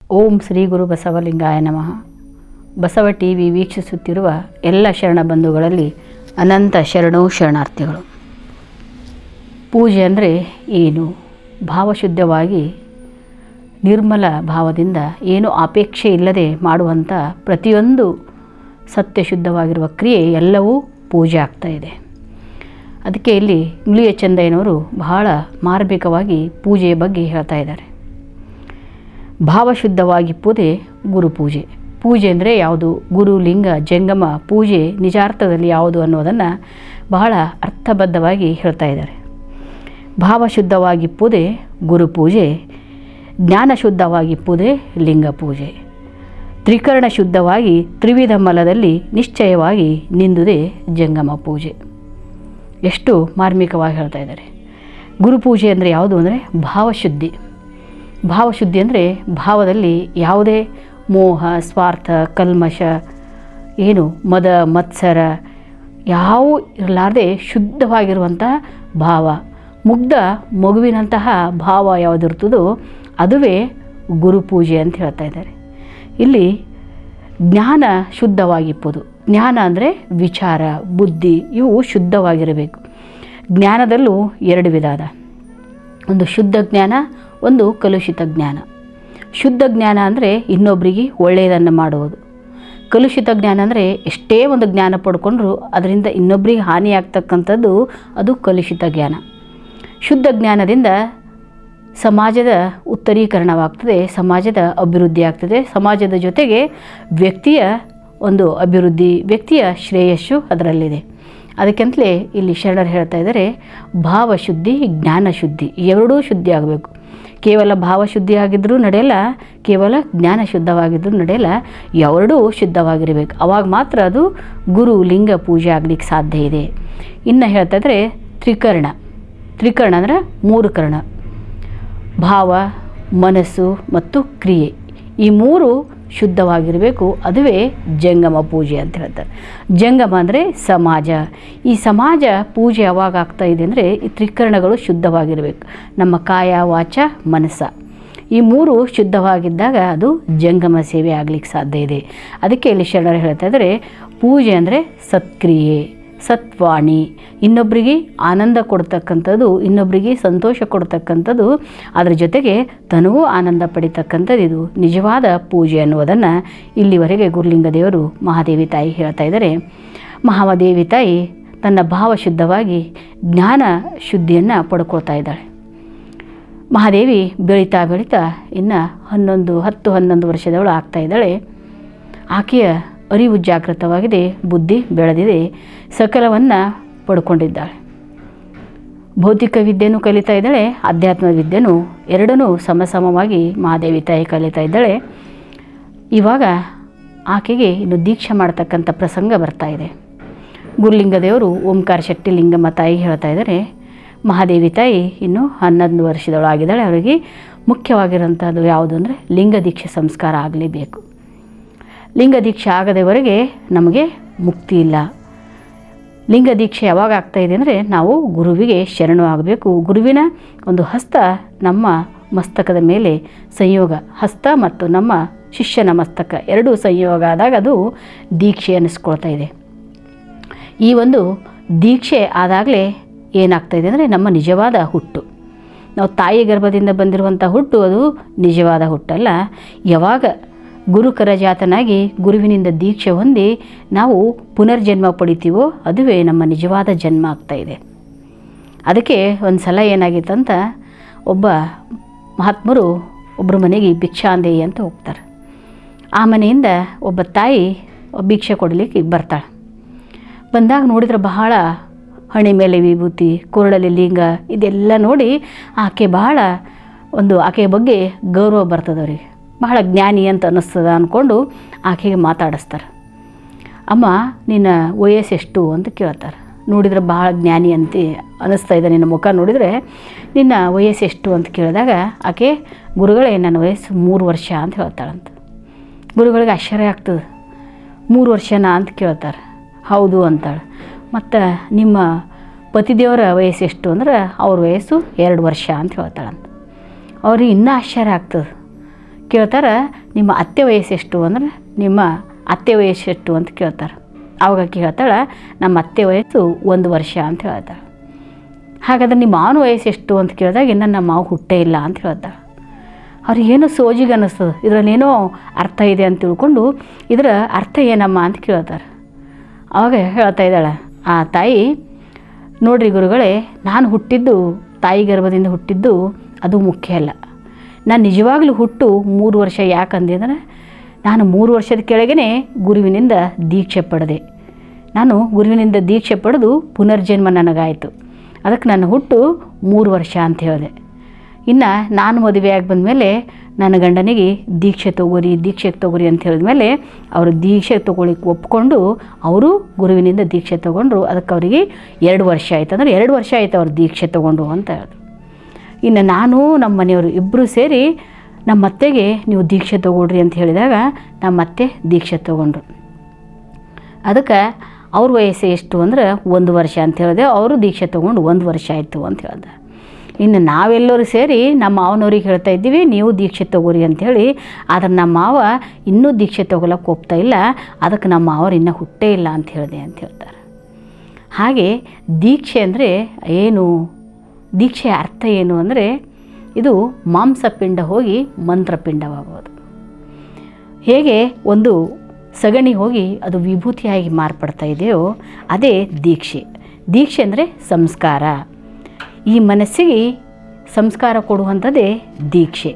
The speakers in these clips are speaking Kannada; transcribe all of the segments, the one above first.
ಓಂ ಶ್ರೀ ಗುರು ಬಸವಲಿಂಗಾಯ ನಮಃ ಬಸವ ಟಿ ವಿ ವೀಕ್ಷಿಸುತ್ತಿರುವ ಎಲ್ಲ ಶರಣ ಬಂಧುಗಳಲ್ಲಿ ಅನಂತ ಶರಣೋ ಶರಣಾರ್ಥಿಗಳು ಪೂಜೆ ಅಂದರೆ ಏನು ಭಾವಶುದ್ಧವಾಗಿ ನಿರ್ಮಲ ಭಾವದಿಂದ ಏನು ಅಪೇಕ್ಷೆ ಇಲ್ಲದೆ ಮಾಡುವಂಥ ಪ್ರತಿಯೊಂದು ಸತ್ಯಶುದ್ಧವಾಗಿರುವ ಕ್ರಿಯೆ ಎಲ್ಲವೂ ಪೂಜೆ ಆಗ್ತಾ ಇದೆ ಅದಕ್ಕೆ ಇಲ್ಲಿ ಮುಳಿಯ ಚಂದಯ್ಯನವರು ಬಹಳ ಮಾರ್ಮಿಕವಾಗಿ ಪೂಜೆಯ ಬಗ್ಗೆ ಹೇಳ್ತಾ ಇದ್ದಾರೆ ಭಾವಶುದ್ಧವಾಗಿ ಪೂಜೆ ಗುರುಪೂಜೆ ಪೂಜೆ ಅಂದರೆ ಯಾವುದು ಗುರು ಲಿಂಗ ಜಂಗಮ ಪೂಜೆ ನಿಜಾರ್ಥದಲ್ಲಿ ಯಾವುದು ಅನ್ನೋದನ್ನು ಬಹಳ ಅರ್ಥಬದ್ಧವಾಗಿ ಹೇಳ್ತಾ ಇದ್ದಾರೆ ಭಾವಶುದ್ಧವಾಗಿ ಪೂಜೆ ಗುರುಪೂಜೆ ಜ್ಞಾನ ಶುದ್ಧವಾಗಿ ಪೂಜೆ ಲಿಂಗ ಪೂಜೆ ತ್ರಿಕರಣ ಶುದ್ಧವಾಗಿ ತ್ರಿವಿಧ ಮಲದಲ್ಲಿ ನಿಶ್ಚಯವಾಗಿ ನಿಂದುದೇ ಜಂಗಮ ಪೂಜೆ ಎಷ್ಟು ಮಾರ್ಮಿಕವಾಗಿ ಹೇಳ್ತಾ ಇದ್ದಾರೆ ಗುರುಪೂಜೆ ಅಂದರೆ ಯಾವುದು ಅಂದರೆ ಭಾವಶುದ್ಧಿ ಭಾವಶುದ್ಧಿ ಅಂದರೆ ಭಾವದಲ್ಲಿ ಯಾವುದೇ ಮೋಹ ಸ್ವಾರ್ಥ ಕಲ್ಮಶ ಏನು ಮದ ಮತ್ಸರ ಯಾವ ಇರಲಾರ್ದೆ ಶುದ್ಧವಾಗಿರುವಂಥ ಭಾವ ಮುಗ್ಧ ಮಗುವಿನಂತಹ ಭಾವ ಯಾವುದಿರ್ತದೋ ಅದುವೇ ಗುರುಪೂಜೆ ಅಂತ ಹೇಳ್ತಾ ಇದ್ದಾರೆ ಇಲ್ಲಿ ಜ್ಞಾನ ಶುದ್ಧವಾಗಿಪ್ಪದು ಜ್ಞಾನ ಅಂದರೆ ವಿಚಾರ ಬುದ್ಧಿ ಇವು ಶುದ್ಧವಾಗಿರಬೇಕು ಜ್ಞಾನದಲ್ಲೂ ಎರಡು ವಿಧ ಅದ ಒಂದು ಶುದ್ಧ ಜ್ಞಾನ ಒಂದು ಕಲುಷಿತ ಜ್ಞಾನ ಶುದ್ಧ ಜ್ಞಾನ ಅಂದರೆ ಇನ್ನೊಬ್ಬರಿಗೆ ಒಳ್ಳೆಯದನ್ನು ಮಾಡುವುದು ಕಲುಷಿತ ಜ್ಞಾನ ಅಂದರೆ ಎಷ್ಟೇ ಒಂದು ಜ್ಞಾನ ಪಡ್ಕೊಂಡ್ರೂ ಅದರಿಂದ ಇನ್ನೊಬ್ಬರಿಗೆ ಹಾನಿಯಾಗ್ತಕ್ಕಂಥದ್ದು ಅದು ಕಲುಷಿತ ಜ್ಞಾನ ಶುದ್ಧ ಜ್ಞಾನದಿಂದ ಸಮಾಜದ ಉತ್ತರೀಕರಣವಾಗ್ತದೆ ಸಮಾಜದ ಅಭಿವೃದ್ಧಿ ಆಗ್ತದೆ ಸಮಾಜದ ಜೊತೆಗೆ ವ್ಯಕ್ತಿಯ ಒಂದು ಅಭಿವೃದ್ಧಿ ವ್ಯಕ್ತಿಯ ಶ್ರೇಯಸ್ಸು ಅದರಲ್ಲಿದೆ ಅದಕ್ಕೆಂತಲೇ ಇಲ್ಲಿ ಶರಣರು ಹೇಳ್ತಾ ಇದ್ದಾರೆ ಭಾವಶುದ್ಧಿ ಜ್ಞಾನ ಶುದ್ಧಿ ಎರಡೂ ಶುದ್ಧಿ ಆಗಬೇಕು ಕೇವಲ ಭಾವಶುದ್ಧಿ ಆಗಿದ್ದರೂ ನಡೆಯಲ್ಲ ಕೇವಲ ಜ್ಞಾನ ಶುದ್ಧವಾಗಿದ್ದರೂ ನಡೆಯಲ್ಲ ಎರಡೂ ಶುದ್ಧವಾಗಿರಬೇಕು ಅವಾಗ ಮಾತ್ರ ಅದು ಗುರು ಲಿಂಗ ಪೂಜೆ ಆಗಲಿಕ್ಕೆ ಸಾಧ್ಯ ಇದೆ ಇನ್ನು ಹೇಳ್ತಾ ಇದ್ರೆ ತ್ರಿಕರ್ಣ ತ್ರಿಕರ್ಣ ಅಂದರೆ ಮೂರು ಕರ್ಣ ಭಾವ ಮನಸ್ಸು ಮತ್ತು ಕ್ರಿಯೆ ಈ ಮೂರು ಶುದ್ಧವಾಗಿರಬೇಕು ಅದುವೇ ಜಂಗಮ ಪೂಜೆ ಅಂತ ಹೇಳ್ತಾರೆ ಜಂಗಮ ಅಂದರೆ ಸಮಾಜ ಈ ಸಮಾಜ ಪೂಜೆ ಯಾವಾಗ ಆಗ್ತಾ ಇದೆ ಅಂದರೆ ಈ ತ್ರಿಕರಣಗಳು ಶುದ್ಧವಾಗಿರಬೇಕು ನಮ್ಮ ಕಾಯ ವಾಚ ಮನಸ್ಸ ಈ ಮೂರು ಶುದ್ಧವಾಗಿದ್ದಾಗ ಅದು ಜಂಗಮ ಸೇವೆ ಆಗಲಿಕ್ಕೆ ಸಾಧ್ಯ ಇದೆ ಅದಕ್ಕೆ ಇಲ್ಲಿ ಶರಣರು ಹೇಳ್ತಾ ಇದ್ದಾರೆ ಪೂಜೆ ಅಂದರೆ ಸತ್ಕ್ರಿಯೆ ಸತ್ವಾಣಿ ಇನ್ನೊಬ್ಬರಿಗೆ ಆನಂದ ಕೊಡ್ತಕ್ಕಂಥದ್ದು ಇನ್ನೊಬ್ಬರಿಗೆ ಸಂತೋಷ ಕೊಡ್ತಕ್ಕಂಥದ್ದು ಅದರ ಜೊತೆಗೆ ತನಗೂ ಆನಂದ ಪಡಿತಕ್ಕಂಥದ್ದು ಇದು ನಿಜವಾದ ಪೂಜೆ ಅನ್ನುವುದನ್ನು ಇಲ್ಲಿವರೆಗೆ ಗುರುಲಿಂಗ ದೇವರು ಮಹಾದೇವಿ ತಾಯಿ ಹೇಳ್ತಾ ಇದ್ದಾರೆ ಮಹಾದೇವಿ ತಾಯಿ ತನ್ನ ಭಾವಶುದ್ಧವಾಗಿ ಜ್ಞಾನ ಶುದ್ಧಿಯನ್ನು ಪಡ್ಕೊಳ್ತಾ ಇದ್ದಾಳೆ ಮಹಾದೇವಿ ಬೆಳೀತಾ ಬೆಳೀತಾ ಇನ್ನು ಹನ್ನೊಂದು ಹತ್ತು ಹನ್ನೊಂದು ವರ್ಷದವಳು ಆಗ್ತಾ ಇದ್ದಾಳೆ ಆಕೆಯ ಅರಿವು ಜಾಗೃತವಾಗಿದೆ ಬುದ್ಧಿ ಬೆಳೆದಿದೆ ಸಕಲವನ್ನು ಪಡ್ಕೊಂಡಿದ್ದಾಳೆ ಭೌತಿಕ ವಿದ್ಯೆನೂ ಕಲಿತಾ ಇದ್ದಾಳೆ ಆಧ್ಯಾತ್ಮ ವಿದ್ಯೆನೂ ಎರಡನ್ನೂ ಸಮಸಮವಾಗಿ ಮಹಾದೇವಿ ತಾಯಿ ಕಲಿತಾ ಇದ್ದಾಳೆ ಇವಾಗ ಆಕೆಗೆ ಇನ್ನು ದೀಕ್ಷೆ ಮಾಡ್ತಕ್ಕಂಥ ಪ್ರಸಂಗ ಬರ್ತಾ ಇದೆ ಗುರುಲಿಂಗ ದೇವರು ಓಂಕಾರ ಶೆಟ್ಟಿ ಲಿಂಗಮ್ಮ ತಾಯಿ ಹೇಳ್ತಾ ಇದ್ದಾರೆ ಮಹಾದೇವಿ ತಾಯಿ ಇನ್ನು ಹನ್ನೊಂದು ವರ್ಷದೊಳಗಿದ್ದಾಳೆ ಅವರಿಗೆ ಮುಖ್ಯವಾಗಿರೋಂಥದ್ದು ಯಾವುದು ಅಂದರೆ ಲಿಂಗ ದೀಕ್ಷೆ ಸಂಸ್ಕಾರ ಆಗಲೇಬೇಕು ಲಿಂಗ ದೀಕ್ಷೆ ಆಗದವರೆಗೆ ನಮಗೆ ಮುಕ್ತಿ ಇಲ್ಲ ಲಿಂಗ ದೀಕ್ಷೆ ಯಾವಾಗ ಆಗ್ತಾ ಇದೆ ಅಂದರೆ ನಾವು ಗುರುವಿಗೆ ಶರಣು ಆಗಬೇಕು ಗುರುವಿನ ಒಂದು ಹಸ್ತ ನಮ್ಮ ಮಸ್ತಕದ ಮೇಲೆ ಸಂಯೋಗ ಹಸ್ತ ಮತ್ತು ನಮ್ಮ ಶಿಷ್ಯನ ಮಸ್ತಕ ಎರಡೂ ಸಂಯೋಗ ಆದಾಗ ಅದು ದೀಕ್ಷೆ ಅನ್ನಿಸ್ಕೊಳ್ತಾ ಇದೆ ಈ ಒಂದು ದೀಕ್ಷೆ ಆದಾಗಲೇ ಏನಾಗ್ತಾ ಇದೆ ಅಂದರೆ ನಮ್ಮ ನಿಜವಾದ ಹುಟ್ಟು ನಾವು ತಾಯಿ ಗರ್ಭದಿಂದ ಬಂದಿರುವಂಥ ಹುಟ್ಟು ಅದು ನಿಜವಾದ ಹುಟ್ಟಲ್ಲ ಯಾವಾಗ ಗುರುಕರ ಜಾತನಾಗಿ ಗುರುವಿನಿಂದ ದೀಕ್ಷೆ ಹೊಂದಿ ನಾವು ಪುನರ್ಜನ್ಮ ಪಡಿತೀವೋ ಅದುವೇ ನಮ್ಮ ನಿಜವಾದ ಜನ್ಮ ಆಗ್ತಾ ಇದೆ ಅದಕ್ಕೆ ಒಂದು ಸಲ ಏನಾಗಿತ್ತಂತ ಒಬ್ಬ ಮಹಾತ್ಮರು ಒಬ್ಬರ ಮನೆಗೆ ಭಿಕ್ಷಾಂದೇಯಿ ಅಂತ ಹೋಗ್ತಾರೆ ಆ ಮನೆಯಿಂದ ಒಬ್ಬ ತಾಯಿ ಭಿಕ್ಷೆ ಕೊಡಲಿಕ್ಕೆ ಬರ್ತಾಳೆ ಬಂದಾಗ ನೋಡಿದ್ರೆ ಬಹಳ ಹಣೆ ಮೇಲೆ ವಿಭೂತಿ ಕೊರಳಲ್ಲಿ ಲಿಂಗ ಇದೆಲ್ಲ ನೋಡಿ ಆಕೆ ಬಹಳ ಒಂದು ಆಕೆಯ ಬಗ್ಗೆ ಗೌರವ ಬರ್ತದೆ ಅವ್ರಿಗೆ ಬಹಳ ಜ್ಞಾನಿ ಅಂತ ಅನ್ನಿಸ್ತದ ಅಂದ್ಕೊಂಡು ಆಕೆಗೆ ಮಾತಾಡಿಸ್ತಾರೆ ಅಮ್ಮ ನಿನ್ನ ವಯಸ್ಸೆಷ್ಟು ಅಂತ ಕೇಳ್ತಾರೆ ನೋಡಿದ್ರೆ ಭಾಳ ಜ್ಞಾನಿ ಅಂತ ಅನ್ನಿಸ್ತಾ ಇದೆ ನಿನ್ನ ಮುಖ ನೋಡಿದರೆ ನಿನ್ನ ವಯಸ್ಸೆಷ್ಟು ಅಂತ ಕೇಳಿದಾಗ ಆಕೆ ಗುರುಗಳೇ ನನ್ನ ವಯಸ್ಸು ಮೂರು ವರ್ಷ ಅಂತ ಹೇಳ್ತಾಳಂತ ಗುರುಗಳಿಗೆ ಆಶ್ಚರ್ಯ ಆಗ್ತದೆ ಮೂರು ವರ್ಷನಾ ಅಂತ ಕೇಳ್ತಾರೆ ಹೌದು ಅಂತಾಳೆ ಮತ್ತು ನಿಮ್ಮ ಪತಿದೇವರ ವಯಸ್ಸು ಎಷ್ಟು ಅಂದ್ರೆ ಅವ್ರ ವಯಸ್ಸು ಎರಡು ವರ್ಷ ಅಂತ ಹೇಳ್ತಾಳಂತ ಅವ್ರಿಗೆ ಇನ್ನೂ ಆಶ್ಚರ್ಯ ಆಗ್ತದೆ ಕೇಳ್ತಾರೆ ನಿಮ್ಮ ಅತ್ತೆ ವಯಸ್ಸೆಷ್ಟು ಅಂದ್ರೆ ನಿಮ್ಮ ಅತ್ತೆ ವಯಸ್ಸೆಷ್ಟು ಅಂತ ಕೇಳ್ತಾರೆ ಅವಾಗ ಆಕಿ ಹೇಳ್ತಾಳೆ ನಮ್ಮ ಅತ್ತೆ ವಯಸ್ಸು ಒಂದು ವರ್ಷ ಅಂತ ಹೇಳ್ತಾಳೆ ಹಾಗಾದ್ರೆ ನಿಮ್ಮ ಮಾವನ ವಯಸ್ಸು ಎಷ್ಟು ಅಂತ ಕೇಳಿದಾಗ ಇನ್ನು ನಮ್ಮ ಮಾವು ಹುಟ್ಟೇ ಇಲ್ಲ ಅಂತ ಹೇಳ್ತಾಳೆ ಅವ್ರಿಗೆ ಏನೋ ಸೋಜಿಗೆ ಅನ್ನಿಸ್ತದೆ ಇದರಲ್ಲೇನೋ ಅರ್ಥ ಇದೆ ಅಂತ ತಿಳ್ಕೊಂಡು ಇದರ ಅರ್ಥ ಏನಮ್ಮ ಅಂತ ಕೇಳ್ತಾರೆ ಆವಾಗ ಹೇಳ್ತಾ ಇದ್ದಾಳೆ ಆ ತಾಯಿ ನೋಡ್ರಿ ಗುರುಗಳೇ ನಾನು ಹುಟ್ಟಿದ್ದು ತಾಯಿ ಗರ್ಭದಿಂದ ಹುಟ್ಟಿದ್ದು ಅದು ಮುಖ್ಯ ಅಲ್ಲ ನಾನು ನಿಜವಾಗ್ಲೂ ಹುಟ್ಟು ಮೂರು ವರ್ಷ ಯಾಕಂದೆ ಅಂದರೆ ನಾನು ಮೂರು ವರ್ಷದ ಕೆಳಗೇ ಗುರುವಿನಿಂದ ದೀಕ್ಷೆ ಪಡೆದೆ ನಾನು ಗುರುವಿನಿಂದ ದೀಕ್ಷೆ ಪಡೆದು ಪುನರ್ಜನ್ಮ ನನಗಾಯಿತು ಅದಕ್ಕೆ ನನ್ನ ಹುಟ್ಟು ಮೂರು ವರ್ಷ ಅಂತ ಹೇಳಿದೆ ಇನ್ನು ನಾನು ಮದುವೆಯಾಗಿ ಬಂದಮೇಲೆ ನನ್ನ ಗಂಡನಿಗೆ ದೀಕ್ಷೆ ತಗೋರಿ ದೀಕ್ಷೆ ತಗೋರಿ ಅಂತ ಹೇಳಿದ್ಮೇಲೆ ಅವರು ದೀಕ್ಷೆ ತಗೊಳ್ಳಿಕ್ಕೆ ಒಪ್ಕೊಂಡು ಅವರು ಗುರುವಿನಿಂದ ದೀಕ್ಷೆ ತಗೊಂಡ್ರು ಅದಕ್ಕೆ ಅವರಿಗೆ ಎರಡು ವರ್ಷ ಆಯ್ತು ಅಂದರೆ ಎರಡು ವರ್ಷ ಆಯ್ತು ಅವ್ರು ದೀಕ್ಷೆ ತಗೊಂಡು ಅಂತ ಹೇಳಿದ್ರು ಇನ್ನು ನಾನು ನಮ್ಮ ಮನೆಯವರು ಇಬ್ಬರು ಸೇರಿ ನಮ್ಮ ಅತ್ತೆಗೆ ನೀವು ದೀಕ್ಷೆ ತಗೊಳ್ರಿ ಅಂತ ಹೇಳಿದಾಗ ನಮ್ಮ ಅತ್ತೆ ದೀಕ್ಷೆ ತಗೊಂಡ್ರು ಅದಕ್ಕೆ ಅವ್ರ ವಯಸ್ಸು ಎಷ್ಟು ಅಂದ್ರೆ ಒಂದು ವರ್ಷ ಅಂತ ಹೇಳಿದೆ ಅವರು ದೀಕ್ಷೆ ತೊಗೊಂಡು ಒಂದು ವರ್ಷ ಆಯಿತು ಅಂತ ಹೇಳ್ದೆ ಇನ್ನು ನಾವೆಲ್ಲರೂ ಸೇರಿ ನಮ್ಮ ಮಾವನವ್ರಿಗೆ ಹೇಳ್ತಾ ಇದ್ದೀವಿ ನೀವು ದೀಕ್ಷೆ ತಗೋರಿ ಅಂಥೇಳಿ ಆದ್ರೆ ನಮ್ಮ ಮಾವ ಇನ್ನೂ ದೀಕ್ಷೆ ತೊಗೊಳಕ್ಕೆ ಒಪ್ತಾ ಇಲ್ಲ ಅದಕ್ಕೆ ನಮ್ಮ ಮಾವರು ಇನ್ನೂ ಹುಟ್ಟೇ ಇಲ್ಲ ಅಂತ ಹೇಳಿದೆ ಅಂತ ಹೇಳ್ತಾರೆ ಹಾಗೆ ದೀಕ್ಷೆ ಅಂದರೆ ಏನು ದೀಕ್ಷೆಯ ಅರ್ಥ ಏನು ಅಂದರೆ ಇದು ಮಾಂಸಪಿಂಡ ಹೋಗಿ ಮಂತ್ರಪಿಂಡವಾಗೋದು ಹೇಗೆ ಒಂದು ಸಗಣಿ ಹೋಗಿ ಅದು ವಿಭೂತಿಯಾಗಿ ಮಾರ್ಪಡ್ತಾ ಇದೆಯೋ ಅದೇ ದೀಕ್ಷೆ ದೀಕ್ಷೆ ಅಂದರೆ ಸಂಸ್ಕಾರ ಈ ಮನಸ್ಸಿಗೆ ಸಂಸ್ಕಾರ ಕೊಡುವಂಥದ್ದೇ ದೀಕ್ಷೆ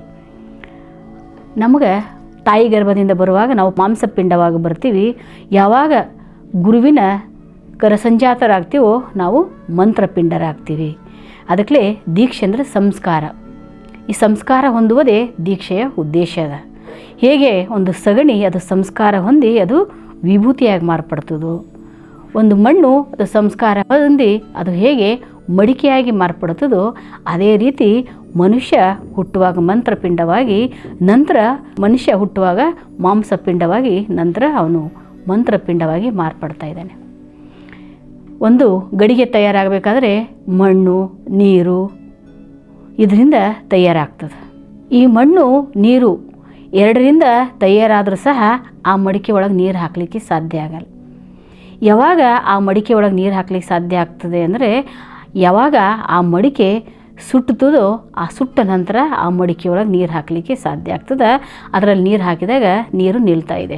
ನಮಗೆ ತಾಯಿ ಗರ್ಭದಿಂದ ಬರುವಾಗ ನಾವು ಮಾಂಸಪಿಂಡವಾಗಿ ಬರ್ತೀವಿ ಯಾವಾಗ ಗುರುವಿನ ಕರಸಂಜಾತರಾಗ್ತೀವೋ ನಾವು ಮಂತ್ರಪಿಂಡರಾಗ್ತೀವಿ ಅದಕ್ಕೆ ದೀಕ್ಷೆ ಅಂದರೆ ಸಂಸ್ಕಾರ ಈ ಸಂಸ್ಕಾರ ಹೊಂದುವುದೇ ದೀಕ್ಷೆಯ ಉದ್ದೇಶ ಅದ ಹೇಗೆ ಒಂದು ಸಗಣಿ ಅದು ಸಂಸ್ಕಾರ ಹೊಂದಿ ಅದು ವಿಭೂತಿಯಾಗಿ ಮಾರ್ಪಡ್ತದೋ ಒಂದು ಮಣ್ಣು ಅದು ಸಂಸ್ಕಾರ ಹೊಂದಿ ಅದು ಹೇಗೆ ಮಡಿಕೆಯಾಗಿ ಮಾರ್ಪಡುತ್ತದೋ ಅದೇ ರೀತಿ ಮನುಷ್ಯ ಹುಟ್ಟುವಾಗ ಮಂತ್ರಪಿಂಡವಾಗಿ ನಂತರ ಮನುಷ್ಯ ಹುಟ್ಟುವಾಗ ಮಾಂಸಪಿಂಡವಾಗಿ ನಂತರ ಅವನು ಮಂತ್ರಪಿಂಡವಾಗಿ ಮಾರ್ಪಡ್ತಾ ಇದ್ದಾನೆ ಒಂದು ಗಡಿಗೆ ತಯಾರಾಗಬೇಕಾದ್ರೆ ಮಣ್ಣು ನೀರು ಇದರಿಂದ ತಯಾರಾಗ್ತದೆ ಈ ಮಣ್ಣು ನೀರು ಎರಡರಿಂದ ತಯಾರಾದರೂ ಸಹ ಆ ಮಡಿಕೆ ಒಳಗೆ ನೀರು ಹಾಕಲಿಕ್ಕೆ ಸಾಧ್ಯ ಆಗಲ್ಲ ಯಾವಾಗ ಆ ಮಡಿಕೆ ಒಳಗೆ ನೀರು ಹಾಕ್ಲಿಕ್ಕೆ ಸಾಧ್ಯ ಆಗ್ತದೆ ಅಂದರೆ ಯಾವಾಗ ಆ ಮಡಿಕೆ ಸುಟ್ಟುತ್ತದೋ ಆ ಸುಟ್ಟ ನಂತರ ಆ ಮಡಿಕೆ ಒಳಗೆ ನೀರು ಹಾಕಲಿಕ್ಕೆ ಸಾಧ್ಯ ಆಗ್ತದೆ ಅದರಲ್ಲಿ ನೀರು ಹಾಕಿದಾಗ ನೀರು ನಿಲ್ತಾ ಇದೆ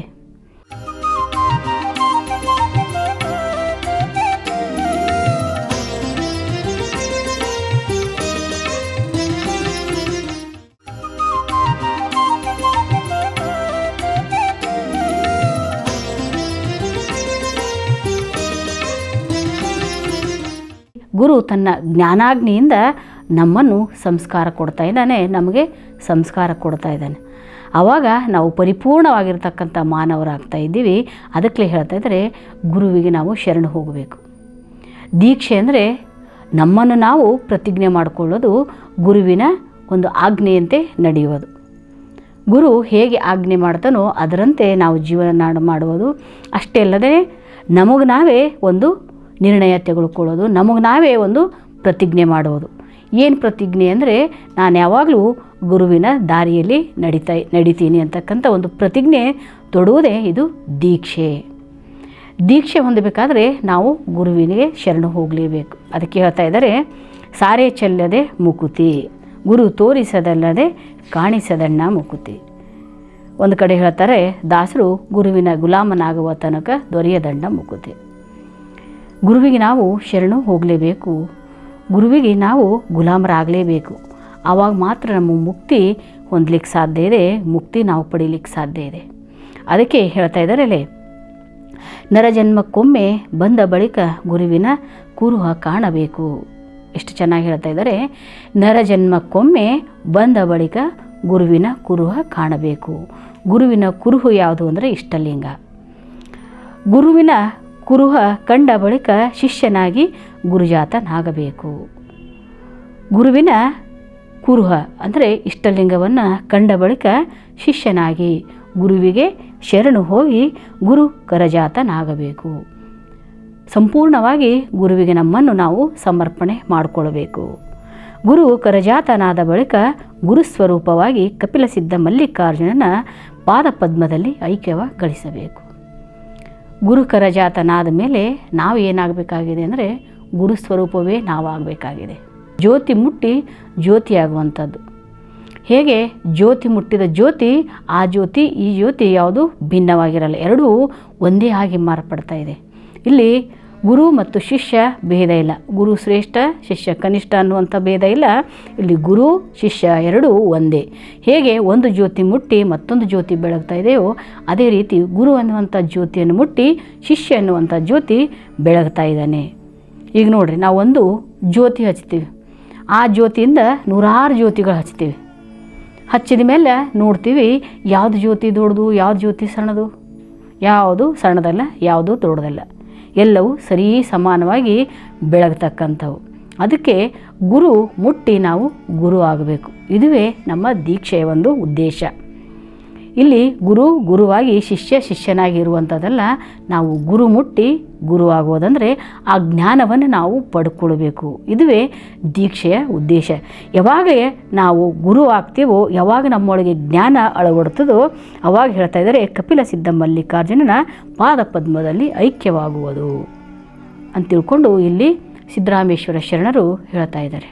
ಗುರು ತನ್ನ ಜ್ಞಾನಾಗ್ನಿಯಿಂದ ನಮ್ಮನ್ನು ಸಂಸ್ಕಾರ ಕೊಡ್ತಾ ಇದ್ದಾನೆ ನಮಗೆ ಸಂಸ್ಕಾರ ಕೊಡ್ತಾ ಇದ್ದಾನೆ ಆವಾಗ ನಾವು ಪರಿಪೂರ್ಣವಾಗಿರ್ತಕ್ಕಂಥ ಮಾನವರಾಗ್ತಾ ಇದ್ದೀವಿ ಅದಕ್ಕೆ ಹೇಳ್ತಾ ಇದ್ದರೆ ಗುರುವಿಗೆ ನಾವು ಶರಣು ಹೋಗಬೇಕು ದೀಕ್ಷೆ ಅಂದರೆ ನಮ್ಮನ್ನು ನಾವು ಪ್ರತಿಜ್ಞೆ ಮಾಡಿಕೊಳ್ಳೋದು ಗುರುವಿನ ಒಂದು ಆಜ್ಞೆಯಂತೆ ನಡೆಯುವುದು ಗುರು ಹೇಗೆ ಆಜ್ಞೆ ಮಾಡ್ತಾನೋ ಅದರಂತೆ ನಾವು ಜೀವನ ನಾಡು ಮಾಡುವುದು ಅಷ್ಟೇ ಅಲ್ಲದೆ ನಮಗೆ ನಾವೇ ಒಂದು ನಿರ್ಣಯ ತೆಗೆದುಕೊಳ್ಳೋದು ನಮಗೆ ನಾವೇ ಒಂದು ಪ್ರತಿಜ್ಞೆ ಮಾಡುವುದು ಏನು ಪ್ರತಿಜ್ಞೆ ಅಂದರೆ ನಾನು ಯಾವಾಗಲೂ ಗುರುವಿನ ದಾರಿಯಲ್ಲಿ ನಡೀತಾ ನಡಿತೀನಿ ಅಂತಕ್ಕಂಥ ಒಂದು ಪ್ರತಿಜ್ಞೆ ತೊಡುವುದೇ ಇದು ದೀಕ್ಷೆ ದೀಕ್ಷೆ ಹೊಂದಬೇಕಾದ್ರೆ ನಾವು ಗುರುವಿನಿಗೆ ಶರಣು ಹೋಗಲೇಬೇಕು ಅದಕ್ಕೆ ಹೇಳ್ತಾ ಇದ್ದಾರೆ ಸಾರೆ ಚೆಲ್ಲದೆ ಮುಕುತಿ ಗುರು ತೋರಿಸದಲ್ಲದೆ ಕಾಣಿಸದಣ್ಣ ಮುಕುತಿ ಒಂದು ಕಡೆ ಹೇಳ್ತಾರೆ ದಾಸರು ಗುರುವಿನ ಗುಲಾಮನಾಗುವ ತನಕ ದೊರೆಯದಣ್ಣ ಮುಕುತಿ ಗುರುವಿಗೆ ನಾವು ಶರಣು ಹೋಗಲೇಬೇಕು ಗುರುವಿಗೆ ನಾವು ಗುಲಾಮರಾಗಲೇಬೇಕು ಆವಾಗ ಮಾತ್ರ ನಮ್ಮ ಮುಕ್ತಿ ಹೊಂದಲಿಕ್ಕೆ ಸಾಧ್ಯ ಇದೆ ಮುಕ್ತಿ ನಾವು ಪಡೀಲಿಕ್ಕೆ ಸಾಧ್ಯ ಇದೆ ಅದಕ್ಕೆ ಹೇಳ್ತಾ ಇದ್ದಾರಲ್ಲೇ ನರಜನ್ಮಕ್ಕೊಮ್ಮೆ ಬಂದ ಬಳಿಕ ಗುರುವಿನ ಕುರುಹ ಕಾಣಬೇಕು ಎಷ್ಟು ಚೆನ್ನಾಗಿ ಹೇಳ್ತಾ ಇದ್ದಾರೆ ನರಜನ್ಮಕ್ಕೊಮ್ಮೆ ಬಂದ ಬಳಿಕ ಗುರುವಿನ ಕುರುಹ ಕಾಣಬೇಕು ಗುರುವಿನ ಕುರುಹು ಯಾವುದು ಅಂದರೆ ಇಷ್ಟಲಿಂಗ ಗುರುವಿನ ಕುರುಹ ಕಂಡ ಬಳಿಕ ಶಿಷ್ಯನಾಗಿ ಗುರುಜಾತನಾಗಬೇಕು ಗುರುವಿನ ಕುರುಹ ಅಂದರೆ ಇಷ್ಟಲಿಂಗವನ್ನು ಕಂಡ ಬಳಿಕ ಶಿಷ್ಯನಾಗಿ ಗುರುವಿಗೆ ಶರಣು ಹೋಗಿ ಗುರು ಕರಜಾತನಾಗಬೇಕು ಸಂಪೂರ್ಣವಾಗಿ ಗುರುವಿಗೆ ನಮ್ಮನ್ನು ನಾವು ಸಮರ್ಪಣೆ ಮಾಡಿಕೊಳ್ಬೇಕು ಗುರು ಕರಜಾತನಾದ ಬಳಿಕ ಗುರುಸ್ವರೂಪವಾಗಿ ಕಪಿಲಸಿದ್ಧ ಮಲ್ಲಿಕಾರ್ಜುನನ ಪಾದಪದ್ಮದಲ್ಲಿ ಐಕ್ಯವ ಗಳಿಸಬೇಕು ಗುರು ಕರಜಾತನಾದ ಮೇಲೆ ನಾವು ಏನಾಗಬೇಕಾಗಿದೆ ಅಂದರೆ ಗುರುಸ್ವರೂಪವೇ ನಾವಾಗಬೇಕಾಗಿದೆ ಜ್ಯೋತಿ ಮುಟ್ಟಿ ಜ್ಯೋತಿಯಾಗುವಂಥದ್ದು ಹೇಗೆ ಜ್ಯೋತಿ ಮುಟ್ಟಿದ ಜ್ಯೋತಿ ಆ ಜ್ಯೋತಿ ಈ ಜ್ಯೋತಿ ಯಾವುದು ಭಿನ್ನವಾಗಿರಲ್ಲ ಎರಡೂ ಒಂದೇ ಆಗಿ ಮಾರ್ಪಡ್ತಾ ಇದೆ ಇಲ್ಲಿ ಗುರು ಮತ್ತು ಶಿಷ್ಯ ಭೇದ ಇಲ್ಲ ಗುರು ಶ್ರೇಷ್ಠ ಶಿಷ್ಯ ಕನಿಷ್ಠ ಅನ್ನುವಂಥ ಭೇದ ಇಲ್ಲ ಇಲ್ಲಿ ಗುರು ಶಿಷ್ಯ ಎರಡೂ ಒಂದೇ ಹೇಗೆ ಒಂದು ಜ್ಯೋತಿ ಮುಟ್ಟಿ ಮತ್ತೊಂದು ಜ್ಯೋತಿ ಬೆಳಗ್ತಾ ಇದೆಯೋ ಅದೇ ರೀತಿ ಗುರು ಅನ್ನುವಂಥ ಜ್ಯೋತಿಯನ್ನು ಮುಟ್ಟಿ ಶಿಷ್ಯ ಅನ್ನುವಂಥ ಜ್ಯೋತಿ ಬೆಳಗ್ತಾ ಇದ್ದಾನೆ ಈಗ ನೋಡ್ರಿ ನಾವು ಒಂದು ಜ್ಯೋತಿ ಹಚ್ತೀವಿ ಆ ಜ್ಯೋತಿಯಿಂದ ನೂರಾರು ಜ್ಯೋತಿಗಳು ಹಚ್ತೀವಿ ಹಚ್ಚಿದ ಮೇಲೆ ನೋಡ್ತೀವಿ ಯಾವುದು ಜ್ಯೋತಿ ದೊಡ್ಡದು ಯಾವ್ದು ಜ್ಯೋತಿ ಸಣ್ಣದು ಯಾವುದು ಸಣ್ಣದಲ್ಲ ಯಾವುದು ದೊಡ್ಡದಲ್ಲ ಎಲ್ಲವೂ ಸರಿ ಸಮಾನವಾಗಿ ಬೆಳಗ್ತಕ್ಕಂಥವು ಅದಕ್ಕೆ ಗುರು ಮುಟ್ಟಿ ನಾವು ಗುರು ಆಗಬೇಕು ಇದುವೇ ನಮ್ಮ ದೀಕ್ಷೆಯ ಒಂದು ಉದ್ದೇಶ ಇಲ್ಲಿ ಗುರು ಗುರುವಾಗಿ ಶಿಷ್ಯ ಶಿಷ್ಯನಾಗಿ ಇರುವಂಥದ್ದಲ್ಲ ನಾವು ಗುರು ಮುಟ್ಟಿ ಗುರು ಆಗೋದಂದರೆ ಆ ಜ್ಞಾನವನ್ನು ನಾವು ಪಡ್ಕೊಳ್ಬೇಕು ಇದುವೇ ದೀಕ್ಷೆಯ ಉದ್ದೇಶ ಯಾವಾಗ ನಾವು ಗುರು ಆಗ್ತೀವೋ ಯಾವಾಗ ನಮ್ಮೊಳಗೆ ಜ್ಞಾನ ಅಳವಡ್ತದೋ ಅವಾಗ ಹೇಳ್ತಾ ಇದ್ದಾರೆ ಕಪಿಲ ಸಿದ್ಧ ಮಲ್ಲಿಕಾರ್ಜುನನ ಪಾದ ಪದ್ಮದಲ್ಲಿ ಐಕ್ಯವಾಗುವುದು ಅಂತ ತಿಳ್ಕೊಂಡು ಇಲ್ಲಿ ಸಿದ್ದರಾಮೇಶ್ವರ ಶರಣರು ಹೇಳ್ತಾ ಇದ್ದಾರೆ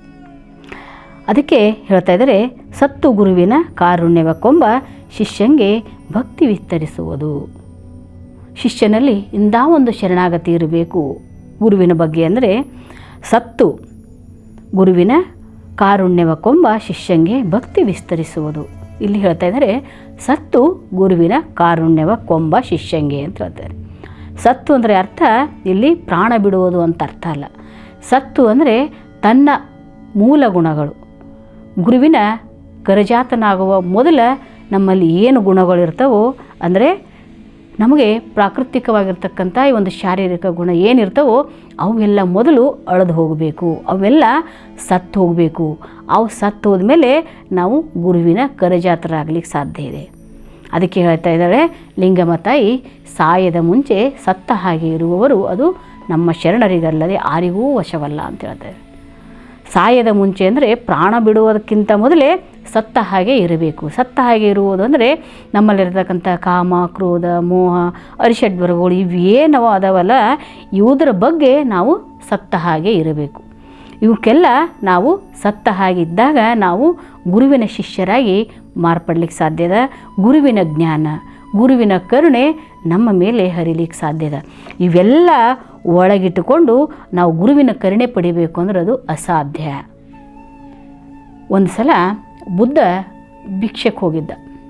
ಅದಕ್ಕೆ ಹೇಳ್ತಾ ಇದ್ದಾರೆ ಸತ್ತು ಗುರುವಿನ ಕಾರುಣ್ಯವ ಕೊಂಬ ಶಿಷ್ಯಂಗೆ ಭಕ್ತಿ ವಿಸ್ತರಿಸುವುದು ಶಿಷ್ಯನಲ್ಲಿ ಇಂಥ ಒಂದು ಶರಣಾಗತಿ ಇರಬೇಕು ಗುರುವಿನ ಬಗ್ಗೆ ಅಂದರೆ ಸತ್ತು ಗುರುವಿನ ಕಾರುಣ್ಯವ ಕೊಂಬ ಶಿಷ್ಯಂಗೆ ಭಕ್ತಿ ವಿಸ್ತರಿಸುವುದು ಇಲ್ಲಿ ಹೇಳ್ತಾ ಇದ್ದಾರೆ ಸತ್ತು ಗುರುವಿನ ಕಾರುಣ್ಯವ ಕೊಂಬ ಶಿಷ್ಯಂಗೆ ಅಂತ ಹೇಳ್ತಾರೆ ಸತ್ತು ಅಂದರೆ ಅರ್ಥ ಇಲ್ಲಿ ಪ್ರಾಣ ಬಿಡುವುದು ಅಂತ ಅರ್ಥ ಅಲ್ಲ ಸತ್ತು ಅಂದರೆ ತನ್ನ ಮೂಲ ಗುಣಗಳು ಗುರುವಿನ ಕರಜಾತನಾಗುವ ಮೊದಲ ನಮ್ಮಲ್ಲಿ ಏನು ಗುಣಗಳಿರ್ತವೋ ಅಂದರೆ ನಮಗೆ ಪ್ರಾಕೃತಿಕವಾಗಿರ್ತಕ್ಕಂಥ ಈ ಒಂದು ಶಾರೀರಿಕ ಗುಣ ಏನಿರ್ತವೋ ಅವೆಲ್ಲ ಮೊದಲು ಅಳೆದು ಹೋಗಬೇಕು ಅವೆಲ್ಲ ಸತ್ತು ಹೋಗಬೇಕು ಅವು ಸತ್ತು ಹೋದ್ಮೇಲೆ ನಾವು ಗುರುವಿನ ಕರಜಾತರಾಗಲಿಕ್ಕೆ ಸಾಧ್ಯ ಇದೆ ಅದಕ್ಕೆ ಹೇಳ್ತಾ ಇದ್ದಾಳೆ ಲಿಂಗಮ್ಮ ತಾಯಿ ಸಾಯದ ಮುಂಚೆ ಸತ್ತ ಹಾಗೆ ಇರುವವರು ಅದು ನಮ್ಮ ಶರಣರಿಗಲ್ಲದೆ ಯಾರಿಗೂ ವಶವಲ್ಲ ಅಂತ ಹೇಳ್ತಾರೆ ಸಾಯದ ಮುಂಚೆ ಅಂದರೆ ಪ್ರಾಣ ಬಿಡುವುದಕ್ಕಿಂತ ಮೊದಲೇ ಸತ್ತ ಹಾಗೆ ಇರಬೇಕು ಸತ್ತ ಹಾಗೆ ಇರುವುದು ಅಂದರೆ ನಮ್ಮಲ್ಲಿರ್ತಕ್ಕಂಥ ಕಾಮ ಕ್ರೋಧ ಮೋಹ ಅರಿಷಡ್ವರ್ಗಗಳು ಇವೇನವ ಅದಾವಲ್ಲ ಇವುದರ ಬಗ್ಗೆ ನಾವು ಸತ್ತ ಹಾಗೆ ಇರಬೇಕು ಇವಕ್ಕೆಲ್ಲ ನಾವು ಸತ್ತ ಹಾಗೆ ಇದ್ದಾಗ ನಾವು ಗುರುವಿನ ಶಿಷ್ಯರಾಗಿ ಮಾರ್ಪಡ್ಲಿಕ್ಕೆ ಸಾಧ್ಯದ ಗುರುವಿನ ಜ್ಞಾನ ಗುರುವಿನ ಕರುಣೆ ನಮ್ಮ ಮೇಲೆ ಹರಿಲಿಕ್ಕೆ ಸಾಧ್ಯದ ಇವೆಲ್ಲ ಒಳಗಿಟ್ಟುಕೊಂಡು ನಾವು ಗುರುವಿನ ಕರುಣೆ ಪಡಿಬೇಕು ಅಂದ್ರೆ ಅದು ಅಸಾಧ್ಯ ಒಂದು ಸಲ ಬುದ್ಧ ಭಿಕ್ಷಕ್ಕೆ ಹೋಗಿದ್ದ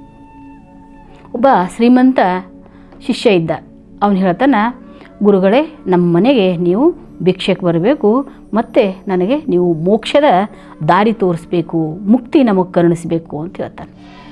ಒಬ್ಬ ಶ್ರೀಮಂತ ಶಿಷ್ಯ ಇದ್ದ ಅವನು ಹೇಳ್ತಾನೆ ಗುರುಗಳೇ ನಮ್ಮ ಮನೆಗೆ ನೀವು ಭಿಕ್ಷಕ್ಕೆ ಬರಬೇಕು ಮತ್ತು ನನಗೆ ನೀವು ಮೋಕ್ಷದ ದಾರಿ ತೋರಿಸ್ಬೇಕು ಮುಕ್ತಿ ನಮಗೆ ಕರುಣಿಸಬೇಕು ಅಂತ ಹೇಳ್ತಾನೆ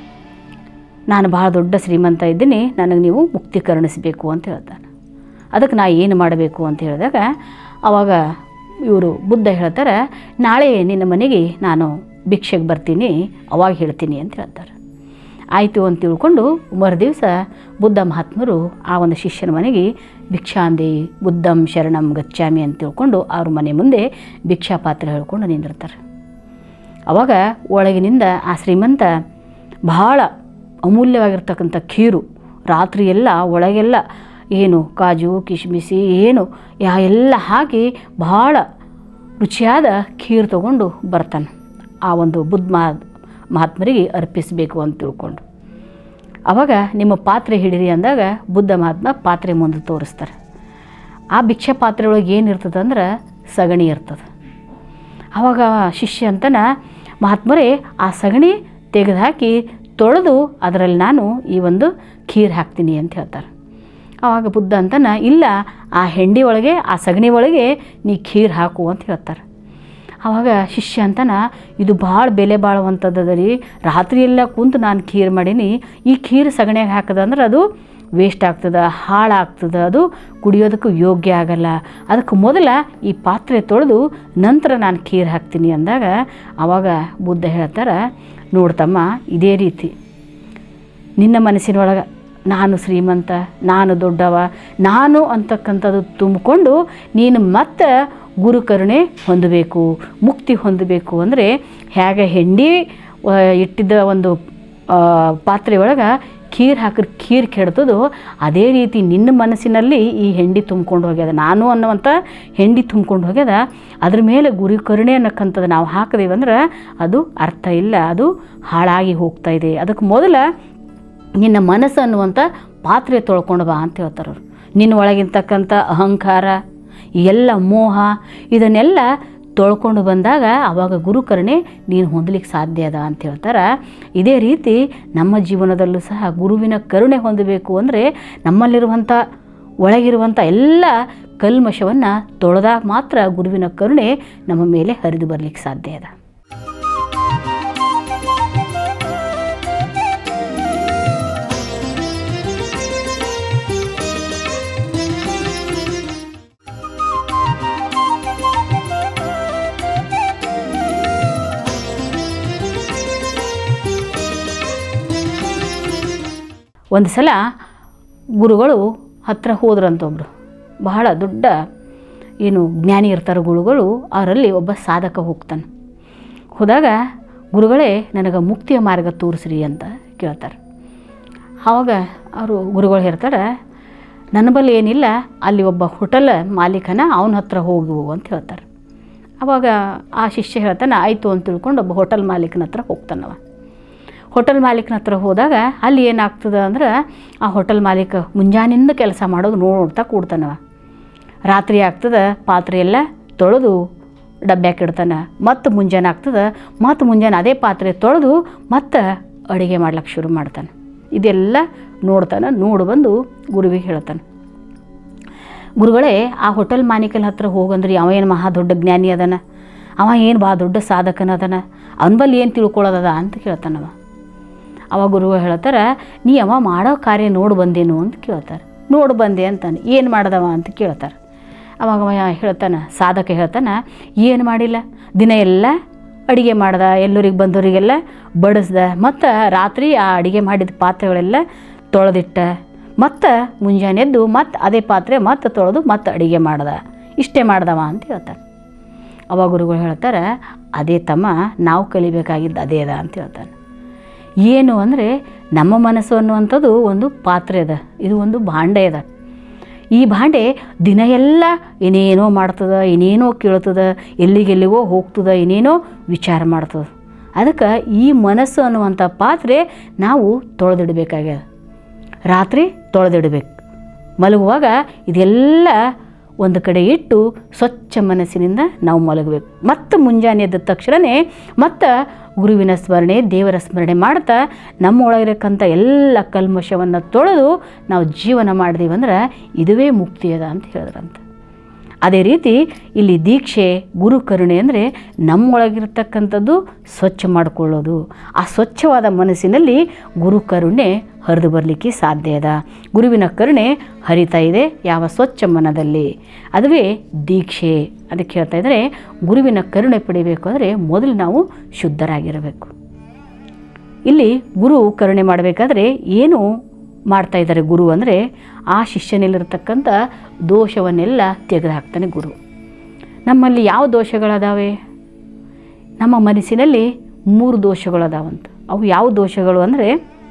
ನಾನು ಭಾಳ ದೊಡ್ಡ ಶ್ರೀಮಂತ ಇದ್ದೀನಿ ನನಗೆ ನೀವು ಮುಕ್ತಿ ಕರುಣಿಸಬೇಕು ಅಂತ ಹೇಳ್ತಾನೆ ಅದಕ್ಕೆ ನಾ ಏನು ಮಾಡಬೇಕು ಅಂತ ಹೇಳಿದಾಗ ಆವಾಗ ಇವರು ಬುದ್ಧ ಹೇಳ್ತಾರೆ ನಾಳೆ ನಿನ್ನ ಮನೆಗೆ ನಾನು ಭಿಕ್ಷೆಗೆ ಬರ್ತೀನಿ ಅವಾಗ ಹೇಳ್ತೀನಿ ಅಂತ ಹೇಳ್ತಾರೆ ಆಯಿತು ಅಂತ ತಿಳ್ಕೊಂಡು ಮರುದಿವಸ ಬುದ್ಧ ಮಹಾತ್ಮರು ಆ ಒಂದು ಶಿಷ್ಯನ ಮನೆಗೆ ಭಿಕ್ಷಾಂದಿ ಬುದ್ಧಂ ಶರಣಂ ಗಚ್ಚಾಮಿ ಅಂತ ತಿಳ್ಕೊಂಡು ಅವ್ರ ಮನೆ ಮುಂದೆ ಭಿಕ್ಷಾ ಪಾತ್ರೆ ಹೇಳ್ಕೊಂಡು ನಿಂದಿರ್ತಾರೆ ಅವಾಗ ಒಳಗಿನಿಂದ ಆ ಶ್ರೀಮಂತ ಬಹಳ ಅಮೂಲ್ಯವಾಗಿರ್ತಕ್ಕಂಥ ಖೀರು ರಾತ್ರಿ ಎಲ್ಲ ಒಳಗೆಲ್ಲ ಏನು ಕಾಜು ಕಿಶ್ಮಿಸಿ ಏನು ಯಾ ಎಲ್ಲ ಹಾಕಿ ಬಹಳ ರುಚಿಯಾದ ಖೀರು ತಗೊಂಡು ಬರ್ತಾನೆ ಆ ಒಂದು ಬುದ್ಧ ಮಹಾ ಮಹಾತ್ಮರಿಗೆ ಅರ್ಪಿಸಬೇಕು ಅಂತ ತಿಳ್ಕೊಂಡು ಆವಾಗ ನಿಮ್ಮ ಪಾತ್ರೆ ಹಿಡಿರಿ ಅಂದಾಗ ಬುದ್ಧ ಮಹಾತ್ಮ ಪಾತ್ರೆ ಮುಂದೆ ತೋರಿಸ್ತಾರೆ ಆ ಭಿಕ್ಷಾ ಪಾತ್ರೆ ಒಳಗೆ ಏನಿರ್ತದೆ ಅಂದ್ರೆ ಸಗಣಿ ಇರ್ತದೆ ಆವಾಗ ಶಿಷ್ಯ ಅಂತನ ಮಹಾತ್ಮರೇ ಆ ಸಗಣಿ ತೆಗೆದು ಹಾಕಿ ತೊಳೆದು ಅದರಲ್ಲಿ ನಾನು ಈ ಒಂದು ಖೀರ್ ಹಾಕ್ತೀನಿ ಅಂತ ಹೇಳ್ತಾರೆ ಆವಾಗ ಬುದ್ಧ ಅಂತನ ಇಲ್ಲ ಆ ಹೆಂಡಿ ಒಳಗೆ ಆ ಸಗಣಿ ಒಳಗೆ ನೀ ಖೀರ್ ಹಾಕು ಅಂತ ಹೇಳ್ತಾರೆ ಆವಾಗ ಶಿಷ್ಯ ಅಂತನ ಇದು ಭಾಳ ಬೆಲೆ ಬಾಳುವಂಥದ್ದು ಅದ ರೀ ರಾತ್ರಿ ಎಲ್ಲ ಕುಂತು ನಾನು ಖೀರ್ ಮಾಡೀನಿ ಈ ಖೀರ್ ಸಗಣಿಯಾಗ ಹಾಕದ ಅಂದ್ರೆ ಅದು ವೇಸ್ಟ್ ಆಗ್ತದೆ ಹಾಳಾಗ್ತದೆ ಅದು ಕುಡಿಯೋದಕ್ಕೂ ಯೋಗ್ಯ ಆಗಲ್ಲ ಅದಕ್ಕೆ ಮೊದಲ ಈ ಪಾತ್ರೆ ತೊಳೆದು ನಂತರ ನಾನು ಖೀರ್ ಹಾಕ್ತೀನಿ ಅಂದಾಗ ಆವಾಗ ಬುದ್ಧ ಹೇಳ್ತಾರೆ ನೋಡ್ತಮ್ಮ ಇದೇ ರೀತಿ ನಿನ್ನ ಮನಸ್ಸಿನೊಳಗೆ ನಾನು ಶ್ರೀಮಂತ ನಾನು ದೊಡ್ಡವ ನಾನು ಅಂತಕ್ಕಂಥದ್ದು ತುಂಬಿಕೊಂಡು ನೀನು ಮತ್ತೆ ಗುರು ಕರುಣೆ ಹೊಂದಬೇಕು ಮುಕ್ತಿ ಹೊಂದಬೇಕು ಅಂದರೆ ಹೇಗೆ ಹೆಂಡಿ ಆ, ಇಟ್ಟಿದ್ದ ಒಂದು ಆ, ಪಾತ್ರೆ ಒಳಗೆ ಖೀರ್ ಹಾಕಿದ್ರೆ ಖೀರ್ ಕೆಡ್ತದೋ ಅದೇ ರೀತಿ ನಿನ್ನ ಮನಸ್ಸಿನಲ್ಲಿ ಈ ಹೆಂಡಿ ತುಂಬ್ಕೊಂಡು ಹೋಗ್ಯದ ನಾನು ಅನ್ನುವಂಥ ಹೆಂಡಿ ತುಂಬ್ಕೊಂಡು ಹೋಗ್ಯದ ಅದ್ರ ಮೇಲೆ ಗುರು ಕರುಣೆ ಅನ್ನಕ್ಕಂಥದ್ದು ನಾವು ಹಾಕಿದೀವಿ ಅಂದ್ರೆ ಅದು ಅರ್ಥ ಇಲ್ಲ ಅದು ಹಾಳಾಗಿ ಹೋಗ್ತಾ ಇದೆ ಅದಕ್ಕೆ ಮೊದಲ ನಿನ್ನ ಮನಸ್ಸು ಅನ್ನುವಂಥ ಪಾತ್ರೆ ತೊಳ್ಕೊಂಡು ಬಾ ಅಂತ ಹೇಳ್ತಾರೆ ಅವ್ರು ನಿನ್ನ ಒಳಗಿರ್ತಕ್ಕಂಥ ಅಹಂಕಾರ ಈ ಎಲ್ಲ ಮೋಹ ಇದನ್ನೆಲ್ಲ ತೊಳ್ಕೊಂಡು ಬಂದಾಗ ಆವಾಗ ಗುರುಕರುಣೆ ನೀನು ಹೊಂದಲಿಕ್ಕೆ ಸಾಧ್ಯ ಅದ ಅಂತ ಹೇಳ್ತಾರೆ ಇದೇ ರೀತಿ ನಮ್ಮ ಜೀವನದಲ್ಲೂ ಸಹ ಗುರುವಿನ ಕರುಣೆ ಹೊಂದಬೇಕು ಅಂದರೆ ನಮ್ಮಲ್ಲಿರುವಂಥ ಒಳಗಿರುವಂಥ ಎಲ್ಲ ಕಲ್ಮಶವನ್ನು ತೊಳೆದಾಗ ಮಾತ್ರ ಗುರುವಿನ ಕರುಣೆ ನಮ್ಮ ಮೇಲೆ ಹರಿದು ಬರಲಿಕ್ಕೆ ಸಾಧ್ಯ ಅದ ಒಂದು ಸಲ ಗುರುಗಳು ಹತ್ರ ಹೋದ್ರಂತ ಒಬ್ಬರು ಬಹಳ ದೊಡ್ಡ ಏನು ಜ್ಞಾನಿ ಇರ್ತಾರೆ ಗುರುಗಳು ಅವರಲ್ಲಿ ಒಬ್ಬ ಸಾಧಕ ಹೋಗ್ತಾನೆ ಹೋದಾಗ ಗುರುಗಳೇ ನನಗೆ ಮುಕ್ತಿಯ ಮಾರ್ಗ ತೋರಿಸ್ರಿ ಅಂತ ಕೇಳ್ತಾರೆ ಆವಾಗ ಅವರು ಗುರುಗಳು ಹೇಳ್ತಾರೆ ನನ್ನ ಬಳಿ ಏನಿಲ್ಲ ಅಲ್ಲಿ ಒಬ್ಬ ಹೋಟೆಲ್ ಮಾಲೀಕನ ಅವನ ಹತ್ರ ಹೋಗು ಅಂತ ಹೇಳ್ತಾರೆ ಆವಾಗ ಆ ಶಿಷ್ಯ ಹೇಳ್ತಾನೆ ಆಯಿತು ಅಂತ ತಿಳ್ಕೊಂಡು ಒಬ್ಬ ಹೋಟೆಲ್ ಮಾಲೀಕನ ಹತ್ರ ಹೋಗ್ತಾನವ ಹೋಟೆಲ್ ಮಾಲೀಕನ ಹತ್ರ ಹೋದಾಗ ಅಲ್ಲಿ ಏನಾಗ್ತದೆ ಅಂದ್ರೆ ಆ ಹೋಟೆಲ್ ಮಾಲೀಕ ಮುಂಜಾನಿಂದ ಕೆಲಸ ಮಾಡೋದು ನೋಡ್ತಾ ಕೂಡ್ತಾನವ ರಾತ್ರಿ ಆಗ್ತದೆ ಪಾತ್ರೆ ಎಲ್ಲ ತೊಳೆದು ಡಬ್ಬ್ಯಾಕೆ ಇಡ್ತಾನೆ ಮತ್ತು ಮುಂಜಾನೆ ಆಗ್ತದೆ ಮತ್ತು ಮುಂಜಾನೆ ಅದೇ ಪಾತ್ರೆ ತೊಳೆದು ಮತ್ತು ಅಡುಗೆ ಮಾಡ್ಲಿಕ್ಕೆ ಶುರು ಮಾಡ್ತಾನೆ ಇದೆಲ್ಲ ನೋಡ್ತಾನೆ ನೋಡಿ ಬಂದು ಗುರುವಿಗೆ ಹೇಳ್ತಾನೆ ಗುರುಗಳೇ ಆ ಹೋಟೆಲ್ ಮಾಲೀಕನ ಹತ್ರ ಹೋಗಂದ್ರಿ ಅವ ಏನು ಮಹಾ ದೊಡ್ಡ ಜ್ಞಾನಿ ಅದನ ಅವ ಏನು ಭಾಳ ದೊಡ್ಡ ಸಾಧಕನ ಅದನ ಅವನ ಬಲ್ಲಿ ಏನು ತಿಳ್ಕೊಳ್ಳೋದದ ಅಂತ ಕೇಳ್ತಾನವ ಅವ ಗುರುಗಳು ಹೇಳ್ತಾರೆ ನೀ ಅವ ಮಾಡೋ ಕಾರ್ಯ ನೋಡಿ ಬಂದೇನು ಅಂತ ಕೇಳ್ತಾರೆ ನೋಡಿ ಬಂದೆ ಅಂತಾನೆ ಏನು ಮಾಡ್ದವ ಅಂತ ಕೇಳ್ತಾರೆ ಅವಾಗ ಅವ ಹೇಳ್ತಾನೆ ಸಾಧಕ ಹೇಳ್ತಾನೆ ಏನು ಮಾಡಿಲ್ಲ ದಿನ ಎಲ್ಲ ಅಡುಗೆ ಮಾಡ್ದ ಎಲ್ಲರಿಗೆ ಬಂದವರಿಗೆಲ್ಲ ಬಡಿಸ್ದ ಮತ್ತು ರಾತ್ರಿ ಆ ಅಡುಗೆ ಮಾಡಿದ ಪಾತ್ರೆಗಳೆಲ್ಲ ತೊಳೆದಿಟ್ಟ ಮತ್ತು ಮುಂಜಾನೆ ಎದ್ದು ಮತ್ತು ಅದೇ ಪಾತ್ರೆ ಮತ್ತೆ ತೊಳೆದು ಮತ್ತೆ ಅಡುಗೆ ಮಾಡ್ದ ಇಷ್ಟೇ ಮಾಡ್ದವ ಅಂತ ಹೇಳ್ತಾರೆ ಅವಾಗ ಗುರುಗಳು ಹೇಳ್ತಾರೆ ಅದೇ ತಮ್ಮ ನಾವು ಕಲಿಬೇಕಾಗಿದ್ದು ಅದೇ ಅದ ಅಂತ ಹೇಳ್ತಾನೆ ಏನು ಅಂದರೆ ನಮ್ಮ ಮನಸ್ಸು ಅನ್ನುವಂಥದ್ದು ಒಂದು ಪಾತ್ರೆ ಅದ ಇದು ಒಂದು ಭಾಂಡೆ ಅದ ಈ ಭಾಂಡೆ ದಿನ ಎಲ್ಲ ಏನೇನೋ ಮಾಡ್ತದ ಏನೇನೋ ಕೇಳ್ತದ ಎಲ್ಲಿಗೆಲ್ಲಿಗೋ ಹೋಗ್ತದ ಏನೇನೋ ವಿಚಾರ ಮಾಡ್ತದ ಅದಕ್ಕೆ ಈ ಮನಸ್ಸು ಅನ್ನುವಂಥ ಪಾತ್ರೆ ನಾವು ತೊಳೆದಿಡಬೇಕಾಗ್ಯದ ರಾತ್ರಿ ತೊಳೆದಿಡಬೇಕು ಮಲಗುವಾಗ ಇದೆಲ್ಲ ಒಂದು ಕಡೆ ಇಟ್ಟು ಸ್ವಚ್ಛ ಮನಸ್ಸಿನಿಂದ ನಾವು ಮಲಗಬೇಕು ಮತ್ತು ಮುಂಜಾನೆ ಎದ್ದ ತಕ್ಷಣವೇ ಮತ್ತು ಗುರುವಿನ ಸ್ಮರಣೆ ದೇವರ ಸ್ಮರಣೆ ಮಾಡ್ತಾ ನಮ್ಮ ಒಳಗಿರಕ್ಕಂಥ ಎಲ್ಲ ಕಲ್ಮಶವನ್ನು ತೊಳೆದು ನಾವು ಜೀವನ ಮಾಡಿದೀವಿ ಅಂದ್ರೆ ಇದುವೇ ಮುಕ್ತಿ ಅದ ಅಂತ ಹೇಳಿದ್ರಂತ ಅದೇ ರೀತಿ ಇಲ್ಲಿ ದೀಕ್ಷೆ ಗುರು ಕರುಣೆ ಅಂದರೆ ನಮ್ಮೊಳಗಿರ್ತಕ್ಕಂಥದ್ದು ಸ್ವಚ್ಛ ಮಾಡಿಕೊಳ್ಳೋದು ಆ ಸ್ವಚ್ಛವಾದ ಮನಸ್ಸಿನಲ್ಲಿ ಗುರು ಕರುಣೆ ಹರಿದು ಬರಲಿಕ್ಕೆ ಸಾಧ್ಯ ಅದ ಗುರುವಿನ ಕರುಣೆ ಹರಿತಾ ಇದೆ ಯಾವ ಸ್ವಚ್ಛ ಮನದಲ್ಲಿ ಅದುವೇ ದೀಕ್ಷೆ ಅದಕ್ಕೆ ಹೇಳ್ತಾ ಇದ್ದರೆ ಗುರುವಿನ ಕರುಣೆ ಪಡಿಬೇಕು ಅಂದರೆ ಮೊದಲು ನಾವು ಶುದ್ಧರಾಗಿರಬೇಕು ಇಲ್ಲಿ ಗುರು ಕರುಣೆ ಮಾಡಬೇಕಾದ್ರೆ ಏನು ಮಾಡ್ತಾ ಇದ್ದಾರೆ ಗುರು ಅಂದರೆ ಆ ಶಿಷ್ಯನಲ್ಲಿರ್ತಕ್ಕಂಥ ದೋಷವನ್ನೆಲ್ಲ ತೆಗೆದುಹಾಕ್ತಾನೆ ಗುರು ನಮ್ಮಲ್ಲಿ ಯಾವ ದೋಷಗಳದಾವೆ ನಮ್ಮ ಮನಸ್ಸಿನಲ್ಲಿ ಮೂರು ದೋಷಗಳದಾವಂತ ಅವು ಯಾವ ದೋಷಗಳು ಅಂದರೆ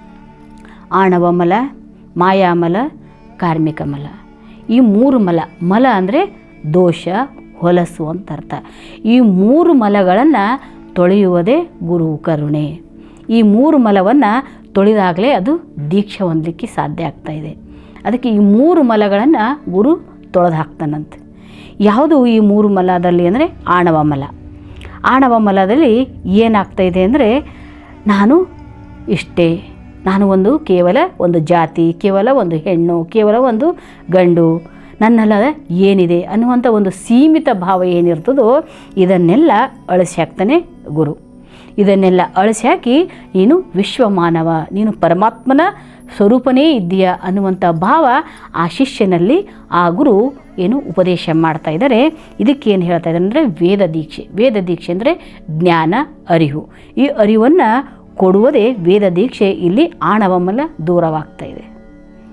ಆಣವ ಮಲ ಮಾಯಾಮಲ ಕಾರ್ಮಿಕ ಮಲ ಈ ಮೂರು ಮಲ ಮಲ ಅಂದರೆ ದೋಷ ಹೊಲಸು ಅಂತ ಅರ್ಥ ಈ ಮೂರು ಮಲಗಳನ್ನು ತೊಳೆಯುವುದೇ ಗುರು ಕರುಣೆ ಈ ಮೂರು ಮಲವನ್ನು ತೊಳೆದಾಗಲೇ ಅದು ದೀಕ್ಷೆ ಹೊಂದಲಿಕ್ಕೆ ಸಾಧ್ಯ ಆಗ್ತಾ ಇದೆ ಅದಕ್ಕೆ ಈ ಮೂರು ಮಲಗಳನ್ನು ಗುರು ತೊಳೆದು ಹಾಕ್ತಾನಂತೆ ಯಾವುದು ಈ ಮೂರು ಮಲದಲ್ಲಿ ಅಂದರೆ ಆಣವ ಮಲ ಆಣವ ಮಲದಲ್ಲಿ ಏನಾಗ್ತಾ ಇದೆ ಅಂದರೆ ನಾನು ಇಷ್ಟೇ ನಾನು ಒಂದು ಕೇವಲ ಒಂದು ಜಾತಿ ಕೇವಲ ಒಂದು ಹೆಣ್ಣು ಕೇವಲ ಒಂದು ಗಂಡು ನನ್ನೆಲ್ಲ ಏನಿದೆ ಅನ್ನುವಂಥ ಒಂದು ಸೀಮಿತ ಭಾವ ಏನಿರ್ತದೋ ಇದನ್ನೆಲ್ಲ ಅಳಿಸಿ ಹಾಕ್ತಾನೆ ಗುರು ಇದನ್ನೆಲ್ಲ ಅಳಿಸಿ ಹಾಕಿ ನೀನು ವಿಶ್ವಮಾನವ ನೀನು ಪರಮಾತ್ಮನ ಸ್ವರೂಪನೇ ಇದ್ದೀಯ ಅನ್ನುವಂಥ ಭಾವ ಆ ಶಿಷ್ಯನಲ್ಲಿ ಆ ಗುರು ಏನು ಉಪದೇಶ ಮಾಡ್ತಾ ಇದ್ದಾರೆ ಇದಕ್ಕೇನು ಹೇಳ್ತಾ ಇದ್ದಾರೆ ಅಂದರೆ ವೇದ ದೀಕ್ಷೆ ವೇದ ದೀಕ್ಷೆ ಅಂದರೆ ಜ್ಞಾನ ಅರಿವು ಈ ಅರಿವನ್ನು ಕೊಡುವುದೇ ವೇದ ದೀಕ್ಷೆ ಇಲ್ಲಿ ಆಣವಮಲ ದೂರವಾಗ್ತಾ ಇದೆ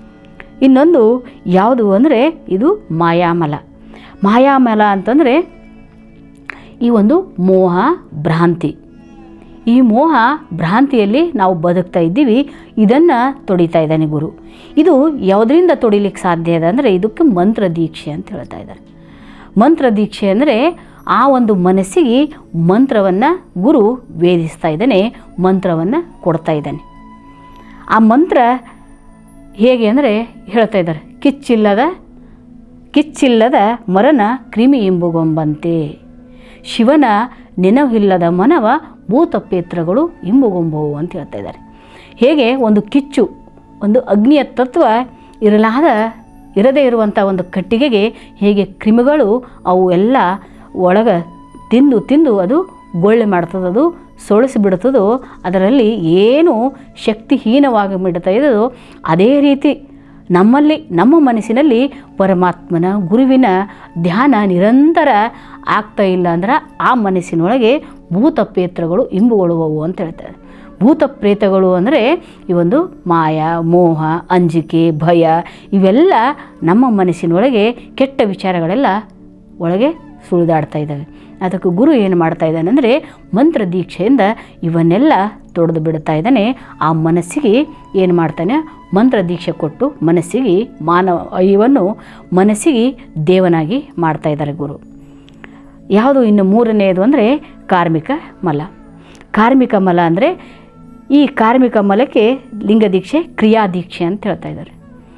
ಇನ್ನೊಂದು ಯಾವುದು ಅಂದರೆ ಇದು ಮಾಯಾಮಲ ಮಾಯಾಮಲ ಅಂತಂದರೆ ಈ ಒಂದು ಮೋಹ ಭ್ರಾಂತಿ ಈ ಮೋಹ ಭ್ರಾಂತಿಯಲ್ಲಿ ನಾವು ಬದುಕ್ತಾ ಇದ್ದೀವಿ ಇದನ್ನು ತೊಡಿತಾ ಇದ್ದಾನೆ ಗುರು ಇದು ಯಾವುದರಿಂದ ತೊಡಿಲಿಕ್ಕೆ ಸಾಧ್ಯ ಇದೆ ಅಂದರೆ ಇದಕ್ಕೆ ಮಂತ್ರ ದೀಕ್ಷೆ ಅಂತ ಹೇಳ್ತಾ ಇದ್ದಾರೆ ಮಂತ್ರ ದೀಕ್ಷೆ ಅಂದರೆ ಆ ಒಂದು ಮನಸ್ಸಿಗೆ ಮಂತ್ರವನ್ನು ಗುರು ವೇದಿಸ್ತಾ ಇದ್ದಾನೆ ಮಂತ್ರವನ್ನು ಕೊಡ್ತಾ ಇದ್ದಾನೆ ಆ ಮಂತ್ರ ಹೇಗೆ ಅಂದರೆ ಹೇಳ್ತಾ ಇದ್ದಾರೆ ಕಿಚ್ಚಿಲ್ಲದ ಕಿಚ್ಚಿಲ್ಲದ ಮರನ ಕ್ರಿಮಿ ಇಂಬುಗೊಂಬಂತೆ ಶಿವನ ನೆನವಿಲ್ಲದ ಮನವ ಭೂತಪೇತ್ರಗಳು ಇಂಬುಗೊಂಬವು ಅಂತ ಹೇಳ್ತಾ ಇದ್ದಾರೆ ಹೇಗೆ ಒಂದು ಕಿಚ್ಚು ಒಂದು ಅಗ್ನಿಯ ತತ್ವ ಇರಲಾದ ಇರದೇ ಇರುವಂಥ ಒಂದು ಕಟ್ಟಿಗೆಗೆ ಹೇಗೆ ಕ್ರಿಮಿಗಳು ಅವು ಎಲ್ಲ ಒಳಗೆ ತಿಂದು ತಿಂದು ಅದು ಗೊಳ್ಳೆ ಮಾಡ್ತದದು ಸೊಳಿಸಿ ಬಿಡ್ತದೋ ಅದರಲ್ಲಿ ಏನು ಶಕ್ತಿಹೀನವಾಗಿ ಬಿಡ್ತಾ ಇದೆಯೋ ಅದೇ ರೀತಿ ನಮ್ಮಲ್ಲಿ ನಮ್ಮ ಮನಸ್ಸಿನಲ್ಲಿ ಪರಮಾತ್ಮನ ಗುರುವಿನ ಧ್ಯಾನ ನಿರಂತರ ಆಗ್ತಾ ಇಲ್ಲ ಅಂದ್ರೆ ಆ ಮನಸ್ಸಿನೊಳಗೆ ಭೂತಪ್ರೇತಗಳು ಇಂಬುಗೊಳ್ಳುವವು ಅಂತ ಹೇಳ್ತಾರೆ ಭೂತ ಪ್ರೇತಗಳು ಅಂದರೆ ಈ ಒಂದು ಮಾಯ ಮೋಹ ಅಂಜಿಕೆ ಭಯ ಇವೆಲ್ಲ ನಮ್ಮ ಮನಸ್ಸಿನೊಳಗೆ ಕೆಟ್ಟ ವಿಚಾರಗಳೆಲ್ಲ ಒಳಗೆ ಸುಳಿದಾಡ್ತಾ ಇದ್ದಾವೆ ಅದಕ್ಕೆ ಗುರು ಏನು ಮಾಡ್ತಾ ಇದ್ದಾನೆ ಅಂದರೆ ಮಂತ್ರ ದೀಕ್ಷೆಯಿಂದ ಇವನ್ನೆಲ್ಲ ತೊಡೆದು ಬಿಡ್ತಾ ಇದ್ದಾನೆ ಆ ಮನಸ್ಸಿಗೆ ಏನು ಮಾಡ್ತಾನೆ ಮಂತ್ರ ದೀಕ್ಷೆ ಕೊಟ್ಟು ಮನಸ್ಸಿಗೆ ಮಾನವ ಇವನ್ನು ಮನಸ್ಸಿಗೆ ದೇವನಾಗಿ ಮಾಡ್ತಾ ಇದ್ದಾರೆ ಗುರು ಯಾವುದು ಇನ್ನು ಮೂರನೆಯದು ಅಂದರೆ ಕಾರ್ಮಿಕ ಮಲ ಕಾರ್ಮಿಕ ಮಲ ಅಂದರೆ ಈ ಕಾರ್ಮಿಕ ಮಲಕ್ಕೆ ಲಿಂಗ ದೀಕ್ಷೆ ಕ್ರಿಯಾ ದೀಕ್ಷೆ ಅಂತ ಹೇಳ್ತಾ ಇದ್ದಾರೆ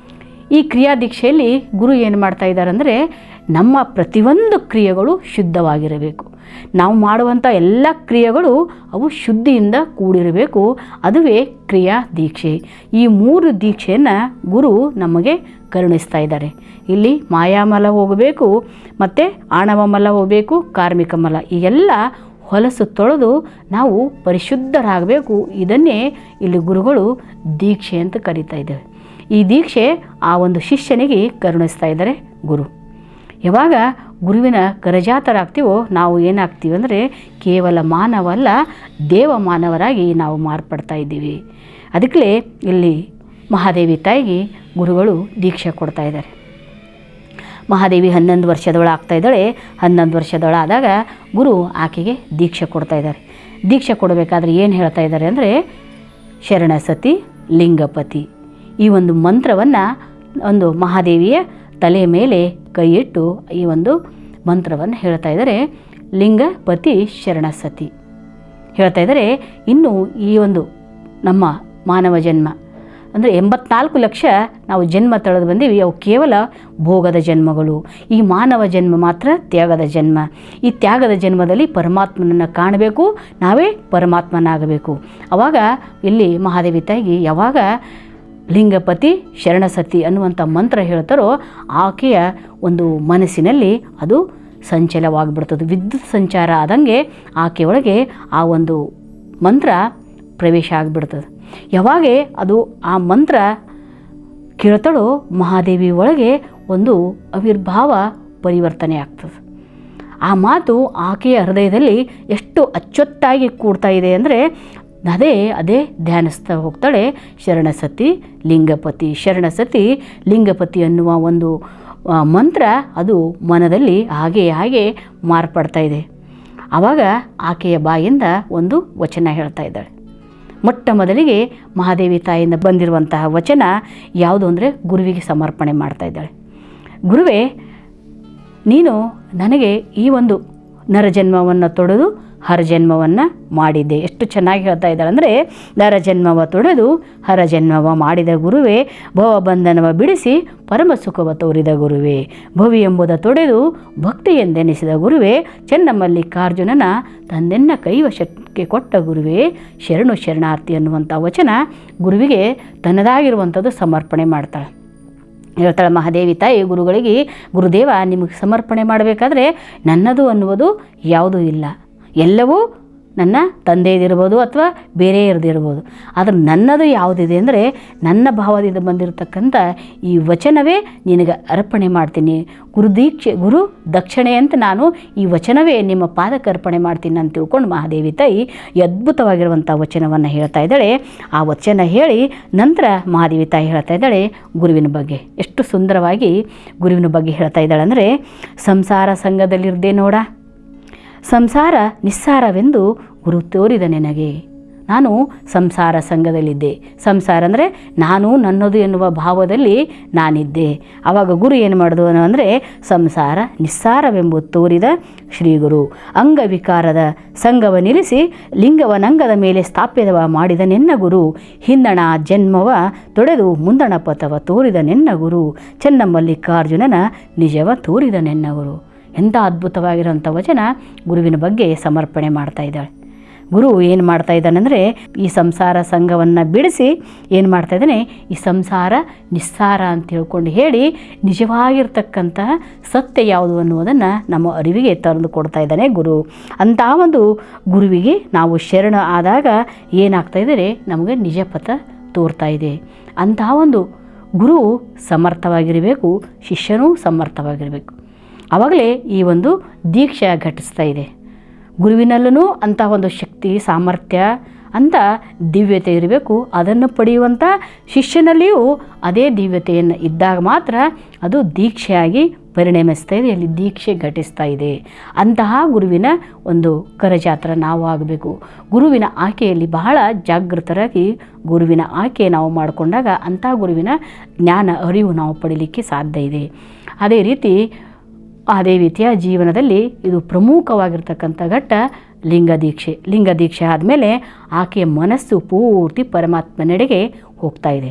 ಈ ಕ್ರಿಯಾ ದೀಕ್ಷೆಯಲ್ಲಿ ಗುರು ಏನು ಮಾಡ್ತಾ ಇದ್ದಾರೆ ಅಂದರೆ ನಮ್ಮ ಪ್ರತಿಯೊಂದು ಕ್ರಿಯೆಗಳು ಶುದ್ಧವಾಗಿರಬೇಕು ನಾವು ಮಾಡುವಂಥ ಎಲ್ಲ ಕ್ರಿಯೆಗಳು ಅವು ಶುದ್ಧಿಯಿಂದ ಕೂಡಿರಬೇಕು ಅದುವೇ ಕ್ರಿಯಾ ದೀಕ್ಷೆ ಈ ಮೂರು ದೀಕ್ಷೆಯನ್ನು ಗುರು ನಮಗೆ ಕರುಣಿಸ್ತಾ ಇದ್ದಾರೆ ಇಲ್ಲಿ ಮಾಯಾಮಲ ಹೋಗಬೇಕು ಮತ್ತು ಆಣವ ಮಲ ಹೋಗಬೇಕು ಕಾರ್ಮಿಕ ಮಲ ಈ ಎಲ್ಲ ಹೊಲಸು ತೊಳೆದು ನಾವು ಪರಿಶುದ್ಧರಾಗಬೇಕು ಇದನ್ನೇ ಇಲ್ಲಿ ಗುರುಗಳು ದೀಕ್ಷೆ ಅಂತ ಕರೀತಾ ಇದ್ದೇವೆ ಈ ದೀಕ್ಷೆ ಆ ಒಂದು ಶಿಷ್ಯನಿಗೆ ಕರುಣಿಸ್ತಾ ಇದ್ದಾರೆ ಗುರು ಯಾವಾಗ ಗುರುವಿನ ಕರಜಾತರಾಗ್ತೀವೋ ನಾವು ಏನಾಗ್ತೀವಿ ಅಂದರೆ ಕೇವಲ ಮಾನವ ಅಲ್ಲ ದೇವ ಮಾನವರಾಗಿ ನಾವು ಮಾರ್ಪಡ್ತಾ ಇದ್ದೀವಿ ಅದಕ್ಕೆ ಇಲ್ಲಿ ಮಹಾದೇವಿ ತಾಯಿಗೆ ಗುರುಗಳು ದೀಕ್ಷೆ ಕೊಡ್ತಾ ಇದ್ದಾರೆ ಮಹಾದೇವಿ ಹನ್ನೊಂದು ವರ್ಷದೊಳ ಆಗ್ತಾ ಇದ್ದಾಳೆ ಹನ್ನೊಂದು ವರ್ಷದೊಳಾದಾಗ ಗುರು ಆಕೆಗೆ ದೀಕ್ಷೆ ಕೊಡ್ತಾ ಇದ್ದಾರೆ ದೀಕ್ಷೆ ಕೊಡಬೇಕಾದ್ರೆ ಏನು ಹೇಳ್ತಾ ಇದ್ದಾರೆ ಅಂದರೆ ಶರಣಸತಿ ಲಿಂಗಪತಿ ಈ ಒಂದು ಮಂತ್ರವನ್ನು ಒಂದು ಮಹಾದೇವಿಯ ತಲೆ ಮೇಲೆ ಕೈ ಇಟ್ಟು ಈ ಒಂದು ಮಂತ್ರವನ್ನು ಹೇಳ್ತಾ ಇದ್ದಾರೆ ಲಿಂಗಪತಿ ಶರಣಸತಿ ಹೇಳ್ತಾ ಇದ್ದಾರೆ ಇನ್ನು ಈ ಒಂದು ನಮ್ಮ ಮಾನವ ಜನ್ಮ ಅಂದರೆ ಎಂಬತ್ನಾಲ್ಕು ಲಕ್ಷ ನಾವು ಜನ್ಮ ತಳೆದು ಬಂದೀವಿ ಅವು ಕೇವಲ ಭೋಗದ ಜನ್ಮಗಳು ಈ ಮಾನವ ಜನ್ಮ ಮಾತ್ರ ತ್ಯಾಗದ ಜನ್ಮ ಈ ತ್ಯಾಗದ ಜನ್ಮದಲ್ಲಿ ಪರಮಾತ್ಮನನ್ನು ಕಾಣಬೇಕು ನಾವೇ ಪರಮಾತ್ಮನಾಗಬೇಕು ಆವಾಗ ಇಲ್ಲಿ ಮಹಾದೇವಿ ತಾಯಿಗೆ ಯಾವಾಗ ಲಿಂಗಪತಿ ಶರಣಸತಿ ಅನ್ನುವಂಥ ಮಂತ್ರ ಹೇಳ್ತಾರೋ ಆಕೆಯ ಒಂದು ಮನಸ್ಸಿನಲ್ಲಿ ಅದು ಸಂಚಲವಾಗಿಬಿಡ್ತದೆ ವಿದ್ಯುತ್ ಸಂಚಾರ ಆದಂಗೆ ಆಕೆ ಒಳಗೆ ಆ ಒಂದು ಮಂತ್ರ ಪ್ರವೇಶ ಆಗಿಬಿಡ್ತದೆ ಯಾವಾಗ ಅದು ಆ ಮಂತ್ರ ಕೇಳ್ತಾಳೋ ಮಹಾದೇವಿ ಒಳಗೆ ಒಂದು ಅವಿರ್ಭಾವ ಪರಿವರ್ತನೆ ಆಗ್ತದೆ ಆ ಮಾತು ಆಕೆಯ ಹೃದಯದಲ್ಲಿ ಎಷ್ಟು ಅಚ್ಚೊತ್ತಾಗಿ ಕೂಡ್ತಾ ಇದೆ ಅಂದರೆ ಅದೇ ಅದೇ ಧ್ಯಾನಿಸ್ತಾ ಹೋಗ್ತಾಳೆ ಶರಣಸತಿ ಲಿಂಗಪತಿ ಶರಣಸತಿ ಲಿಂಗಪತಿ ಅನ್ನುವ ಒಂದು ಆ, ಮಂತ್ರ ಅದು ಮನದಲ್ಲಿ ಹಾಗೆ ಹಾಗೆ ಮಾರ್ಪಡ್ತಾ ಇದೆ ಆವಾಗ ಆಕೆಯ ಬಾಯಿಂದ ಒಂದು ವಚನ ಹೇಳ್ತಾ ಇದ್ದಾಳೆ ಮೊಟ್ಟ ಮೊದಲಿಗೆ ಮಹಾದೇವಿ ತಾಯಿಯಿಂದ ಬಂದಿರುವಂತಹ ವಚನ ಯಾವುದು ಅಂದರೆ ಗುರುವಿಗೆ ಸಮರ್ಪಣೆ ಮಾಡ್ತಾ ಇದ್ದಾಳೆ ಗುರುವೇ ನೀನು ನನಗೆ ಈ ಒಂದು ನರಜನ್ಮವನ್ನು ತೊಡೆದು ಹರಜನ್ಮವನ್ನು ಮಾಡಿದ್ದೆ ಎಷ್ಟು ಚೆನ್ನಾಗಿ ಹೇಳ್ತಾ ಇದ್ದಾಳೆ ಅಂದರೆ ನರಜನ್ಮವ ತೊಡೆದು ಹರಜನ್ಮವ ಮಾಡಿದ ಗುರುವೇ ಭವಬಂಧನವ ಬಿಡಿಸಿ ಪರಮ ಸುಖವ ತೋರಿದ ಗುರುವೇ ಭವಿ ಎಂಬುದ ತೊಡೆದು ಭಕ್ತಿ ಎಂದೆನಿಸಿದ ಗುರುವೇ ಚೆನ್ನಮಲ್ಲಿಕಾರ್ಜುನನ ತಂದೆನ್ನ ಕೈವಶಕ್ಕೆ ಕೊಟ್ಟ ಗುರುವೇ ಶರಣು ಶರಣಾರ್ಥಿ ಅನ್ನುವಂಥ ವಚನ ಗುರುವಿಗೆ ತನ್ನದಾಗಿರುವಂಥದ್ದು ಸಮರ್ಪಣೆ ಮಾಡ್ತಾಳೆ ಹೇಳ್ತಾಳೆ ಮಹಾದೇವಿ ತಾಯಿ ಗುರುಗಳಿಗೆ ಗುರುದೇವ ನಿಮಗೆ ಸಮರ್ಪಣೆ ಮಾಡಬೇಕಾದ್ರೆ ನನ್ನದು ಅನ್ನುವುದು ಯಾವುದೂ ಇಲ್ಲ ಎಲ್ಲವೂ ನನ್ನ ತಂದೆಯದಿರ್ಬೋದು ಅಥವಾ ಬೇರೆ ಇರ್ದಿರ್ಬೋದು ಆದರೆ ನನ್ನದು ಯಾವುದಿದೆ ಅಂದರೆ ನನ್ನ ಭಾವದಿಂದ ಬಂದಿರತಕ್ಕಂಥ ಈ ವಚನವೇ ನಿನಗೆ ಅರ್ಪಣೆ ಮಾಡ್ತೀನಿ ಗುರು ದೀಕ್ಷೆ ಗುರು ದಕ್ಷಿಣೆ ಅಂತ ನಾನು ಈ ವಚನವೇ ನಿಮ್ಮ ಪಾದಕ್ಕೆ ಅರ್ಪಣೆ ಮಾಡ್ತೀನಿ ಅಂತ ತಿಳ್ಕೊಂಡು ಮಹಾದೇವಿ ತಾಯಿ ಈ ಅದ್ಭುತವಾಗಿರುವಂಥ ವಚನವನ್ನು ಹೇಳ್ತಾ ಇದ್ದಾಳೆ ಆ ವಚನ ಹೇಳಿ ನಂತರ ಮಹಾದೇವಿ ತಾಯಿ ಹೇಳ್ತಾ ಇದ್ದಾಳೆ ಗುರುವಿನ ಬಗ್ಗೆ ಎಷ್ಟು ಸುಂದರವಾಗಿ ಗುರುವಿನ ಬಗ್ಗೆ ಹೇಳ್ತಾ ಇದ್ದಾಳೆ ಅಂದರೆ ಸಂಸಾರ ಸಂಘದಲ್ಲಿರ್ದೆ ನೋಡ ಸಂಸಾರ ನಿಸ್ಸಾರವೆಂದು ಗುರು ತೋರಿದ ನಿನಗೆ ನಾನು ಸಂಸಾರ ಸಂಘದಲ್ಲಿದ್ದೆ ಸಂಸಾರ ಅಂದರೆ ನಾನು ನನ್ನದು ಎನ್ನುವ ಭಾವದಲ್ಲಿ ನಾನಿದ್ದೆ ಆವಾಗ ಗುರು ಏನು ಮಾಡಿದು ಅಂದರೆ ಸಂಸಾರ ನಿಸ್ಸಾರವೆಂಬುದು ತೋರಿದ ಶ್ರೀಗುರು ಅಂಗವಿಕಾರದ ಸಂಘವ ನಿಲ್ಲಿಸಿ ಲಿಂಗವನಂಗದ ಮೇಲೆ ಸ್ಥಾಪ್ಯದವ ಮಾಡಿದ ನಿನ್ನ ಗುರು ಹಿಂದಣ ಜನ್ಮವ ತೊಡೆದು ಮುಂದಣ ಪಥವ ತೋರಿದ ನಿನ್ನ ಗುರು ಚೆನ್ನಮಲ್ಲಿಕಾರ್ಜುನನ ನಿಜವ ತೋರಿದ ನಿನ್ನ ಗುರು ಎಂಥ ಅದ್ಭುತವಾಗಿರೋಂಥ ವಚನ ಗುರುವಿನ ಬಗ್ಗೆ ಸಮರ್ಪಣೆ ಮಾಡ್ತಾ ಇದ್ದಾಳೆ ಗುರು ಏನು ಮಾಡ್ತಾ ಇದ್ದಾನೆಂದರೆ ಈ ಸಂಸಾರ ಸಂಘವನ್ನು ಬಿಡಿಸಿ ಏನು ಮಾಡ್ತಾ ಇದ್ದಾನೆ ಈ ಸಂಸಾರ ನಿಸ್ಸಾರ ಅಂತ ಹೇಳ್ಕೊಂಡು ಹೇಳಿ ನಿಜವಾಗಿರ್ತಕ್ಕಂತಹ ಸತ್ಯ ಯಾವುದು ಅನ್ನುವುದನ್ನು ನಮ್ಮ ಅರಿವಿಗೆ ತಂದು ಕೊಡ್ತಾ ಇದ್ದಾನೆ ಗುರು ಅಂತಹ ಒಂದು ಗುರುವಿಗೆ ನಾವು ಶರಣ ಆದಾಗ ಏನಾಗ್ತಾ ಇದ್ದಾರೆ ನಮಗೆ ನಿಜ ಪಥ ತೋರ್ತಾ ಇದೆ ಅಂತಹ ಒಂದು ಗುರು ಸಮರ್ಥವಾಗಿರಬೇಕು ಶಿಷ್ಯನೂ ಸಮರ್ಥವಾಗಿರಬೇಕು ಆವಾಗಲೇ ಈ ಒಂದು ದೀಕ್ಷೆ ಘಟಿಸ್ತಾ ಇದೆ ಗುರುವಿನಲ್ಲೂ ಅಂಥ ಒಂದು ಶಕ್ತಿ ಸಾಮರ್ಥ್ಯ ಅಂತ ದಿವ್ಯತೆ ಇರಬೇಕು ಅದನ್ನು ಪಡೆಯುವಂಥ ಶಿಷ್ಯನಲ್ಲಿಯೂ ಅದೇ ದಿವ್ಯತೆಯನ್ನು ಇದ್ದಾಗ ಮಾತ್ರ ಅದು ದೀಕ್ಷೆಯಾಗಿ ಪರಿಣಮಿಸ್ತಾ ಇದೆ ಅಲ್ಲಿ ದೀಕ್ಷೆ ಘಟಿಸ್ತಾ ಇದೆ ಅಂತಹ ಗುರುವಿನ ಒಂದು ಕರಜಾತ್ರ ನಾವು ಆಗಬೇಕು ಗುರುವಿನ ಆಯ್ಕೆಯಲ್ಲಿ ಬಹಳ ಜಾಗೃತರಾಗಿ ಗುರುವಿನ ಆಯ್ಕೆ ನಾವು ಮಾಡಿಕೊಂಡಾಗ ಅಂತಹ ಗುರುವಿನ ಜ್ಞಾನ ಅರಿವು ನಾವು ಪಡೀಲಿಕ್ಕೆ ಸಾಧ್ಯ ಇದೆ ಅದೇ ರೀತಿ ಅದೇ ರೀತಿಯ ಜೀವನದಲ್ಲಿ ಇದು ಪ್ರಮುಖವಾಗಿರ್ತಕ್ಕಂಥ ಘಟ್ಟ ಲಿಂಗ ದೀಕ್ಷೆ ಲಿಂಗ ದೀಕ್ಷೆ ಆದಮೇಲೆ ಆಕೆಯ ಮನಸ್ಸು ಪೂರ್ತಿ ಪರಮಾತ್ಮನೆಡೆಗೆ ಹೋಗ್ತಾ ಇದೆ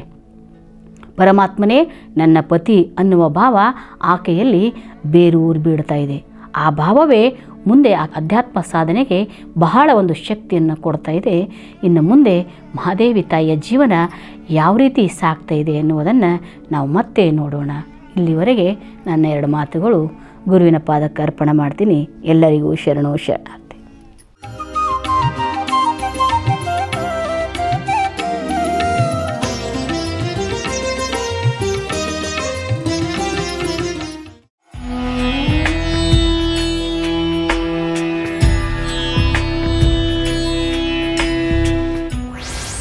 ಪರಮಾತ್ಮನೇ ನನ್ನ ಪತಿ ಅನ್ನುವ ಭಾವ ಆಕೆಯಲ್ಲಿ ಬೇರೂರು ಬೀಳ್ತಾ ಇದೆ ಆ ಭಾವವೇ ಮುಂದೆ ಆ ಅಧ್ಯಾತ್ಮ ಸಾಧನೆಗೆ ಬಹಳ ಒಂದು ಶಕ್ತಿಯನ್ನು ಕೊಡ್ತಾ ಇದೆ ಇನ್ನು ಮುಂದೆ ಮಹಾದೇವಿ ತಾಯಿಯ ಜೀವನ ಯಾವ ರೀತಿ ಸಾಗ್ತಾ ಇದೆ ಎನ್ನುವುದನ್ನು ನಾವು ಮತ್ತೆ ನೋಡೋಣ ಇಲ್ಲಿವರೆಗೆ ನನ್ನ ಎರಡು ಮಾತುಗಳು ಗುರುವಿನ ಪಾದಕ್ಕೆ ಅರ್ಪಣೆ ಮಾಡ್ತೀನಿ ಎಲ್ಲರಿಗೂ ಶರಣು ಶರಣಾರ್ಥಿ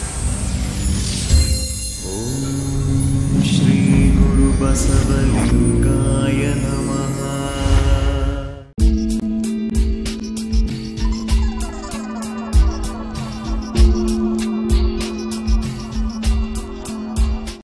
श्रीगुरुबसवलिङ्ग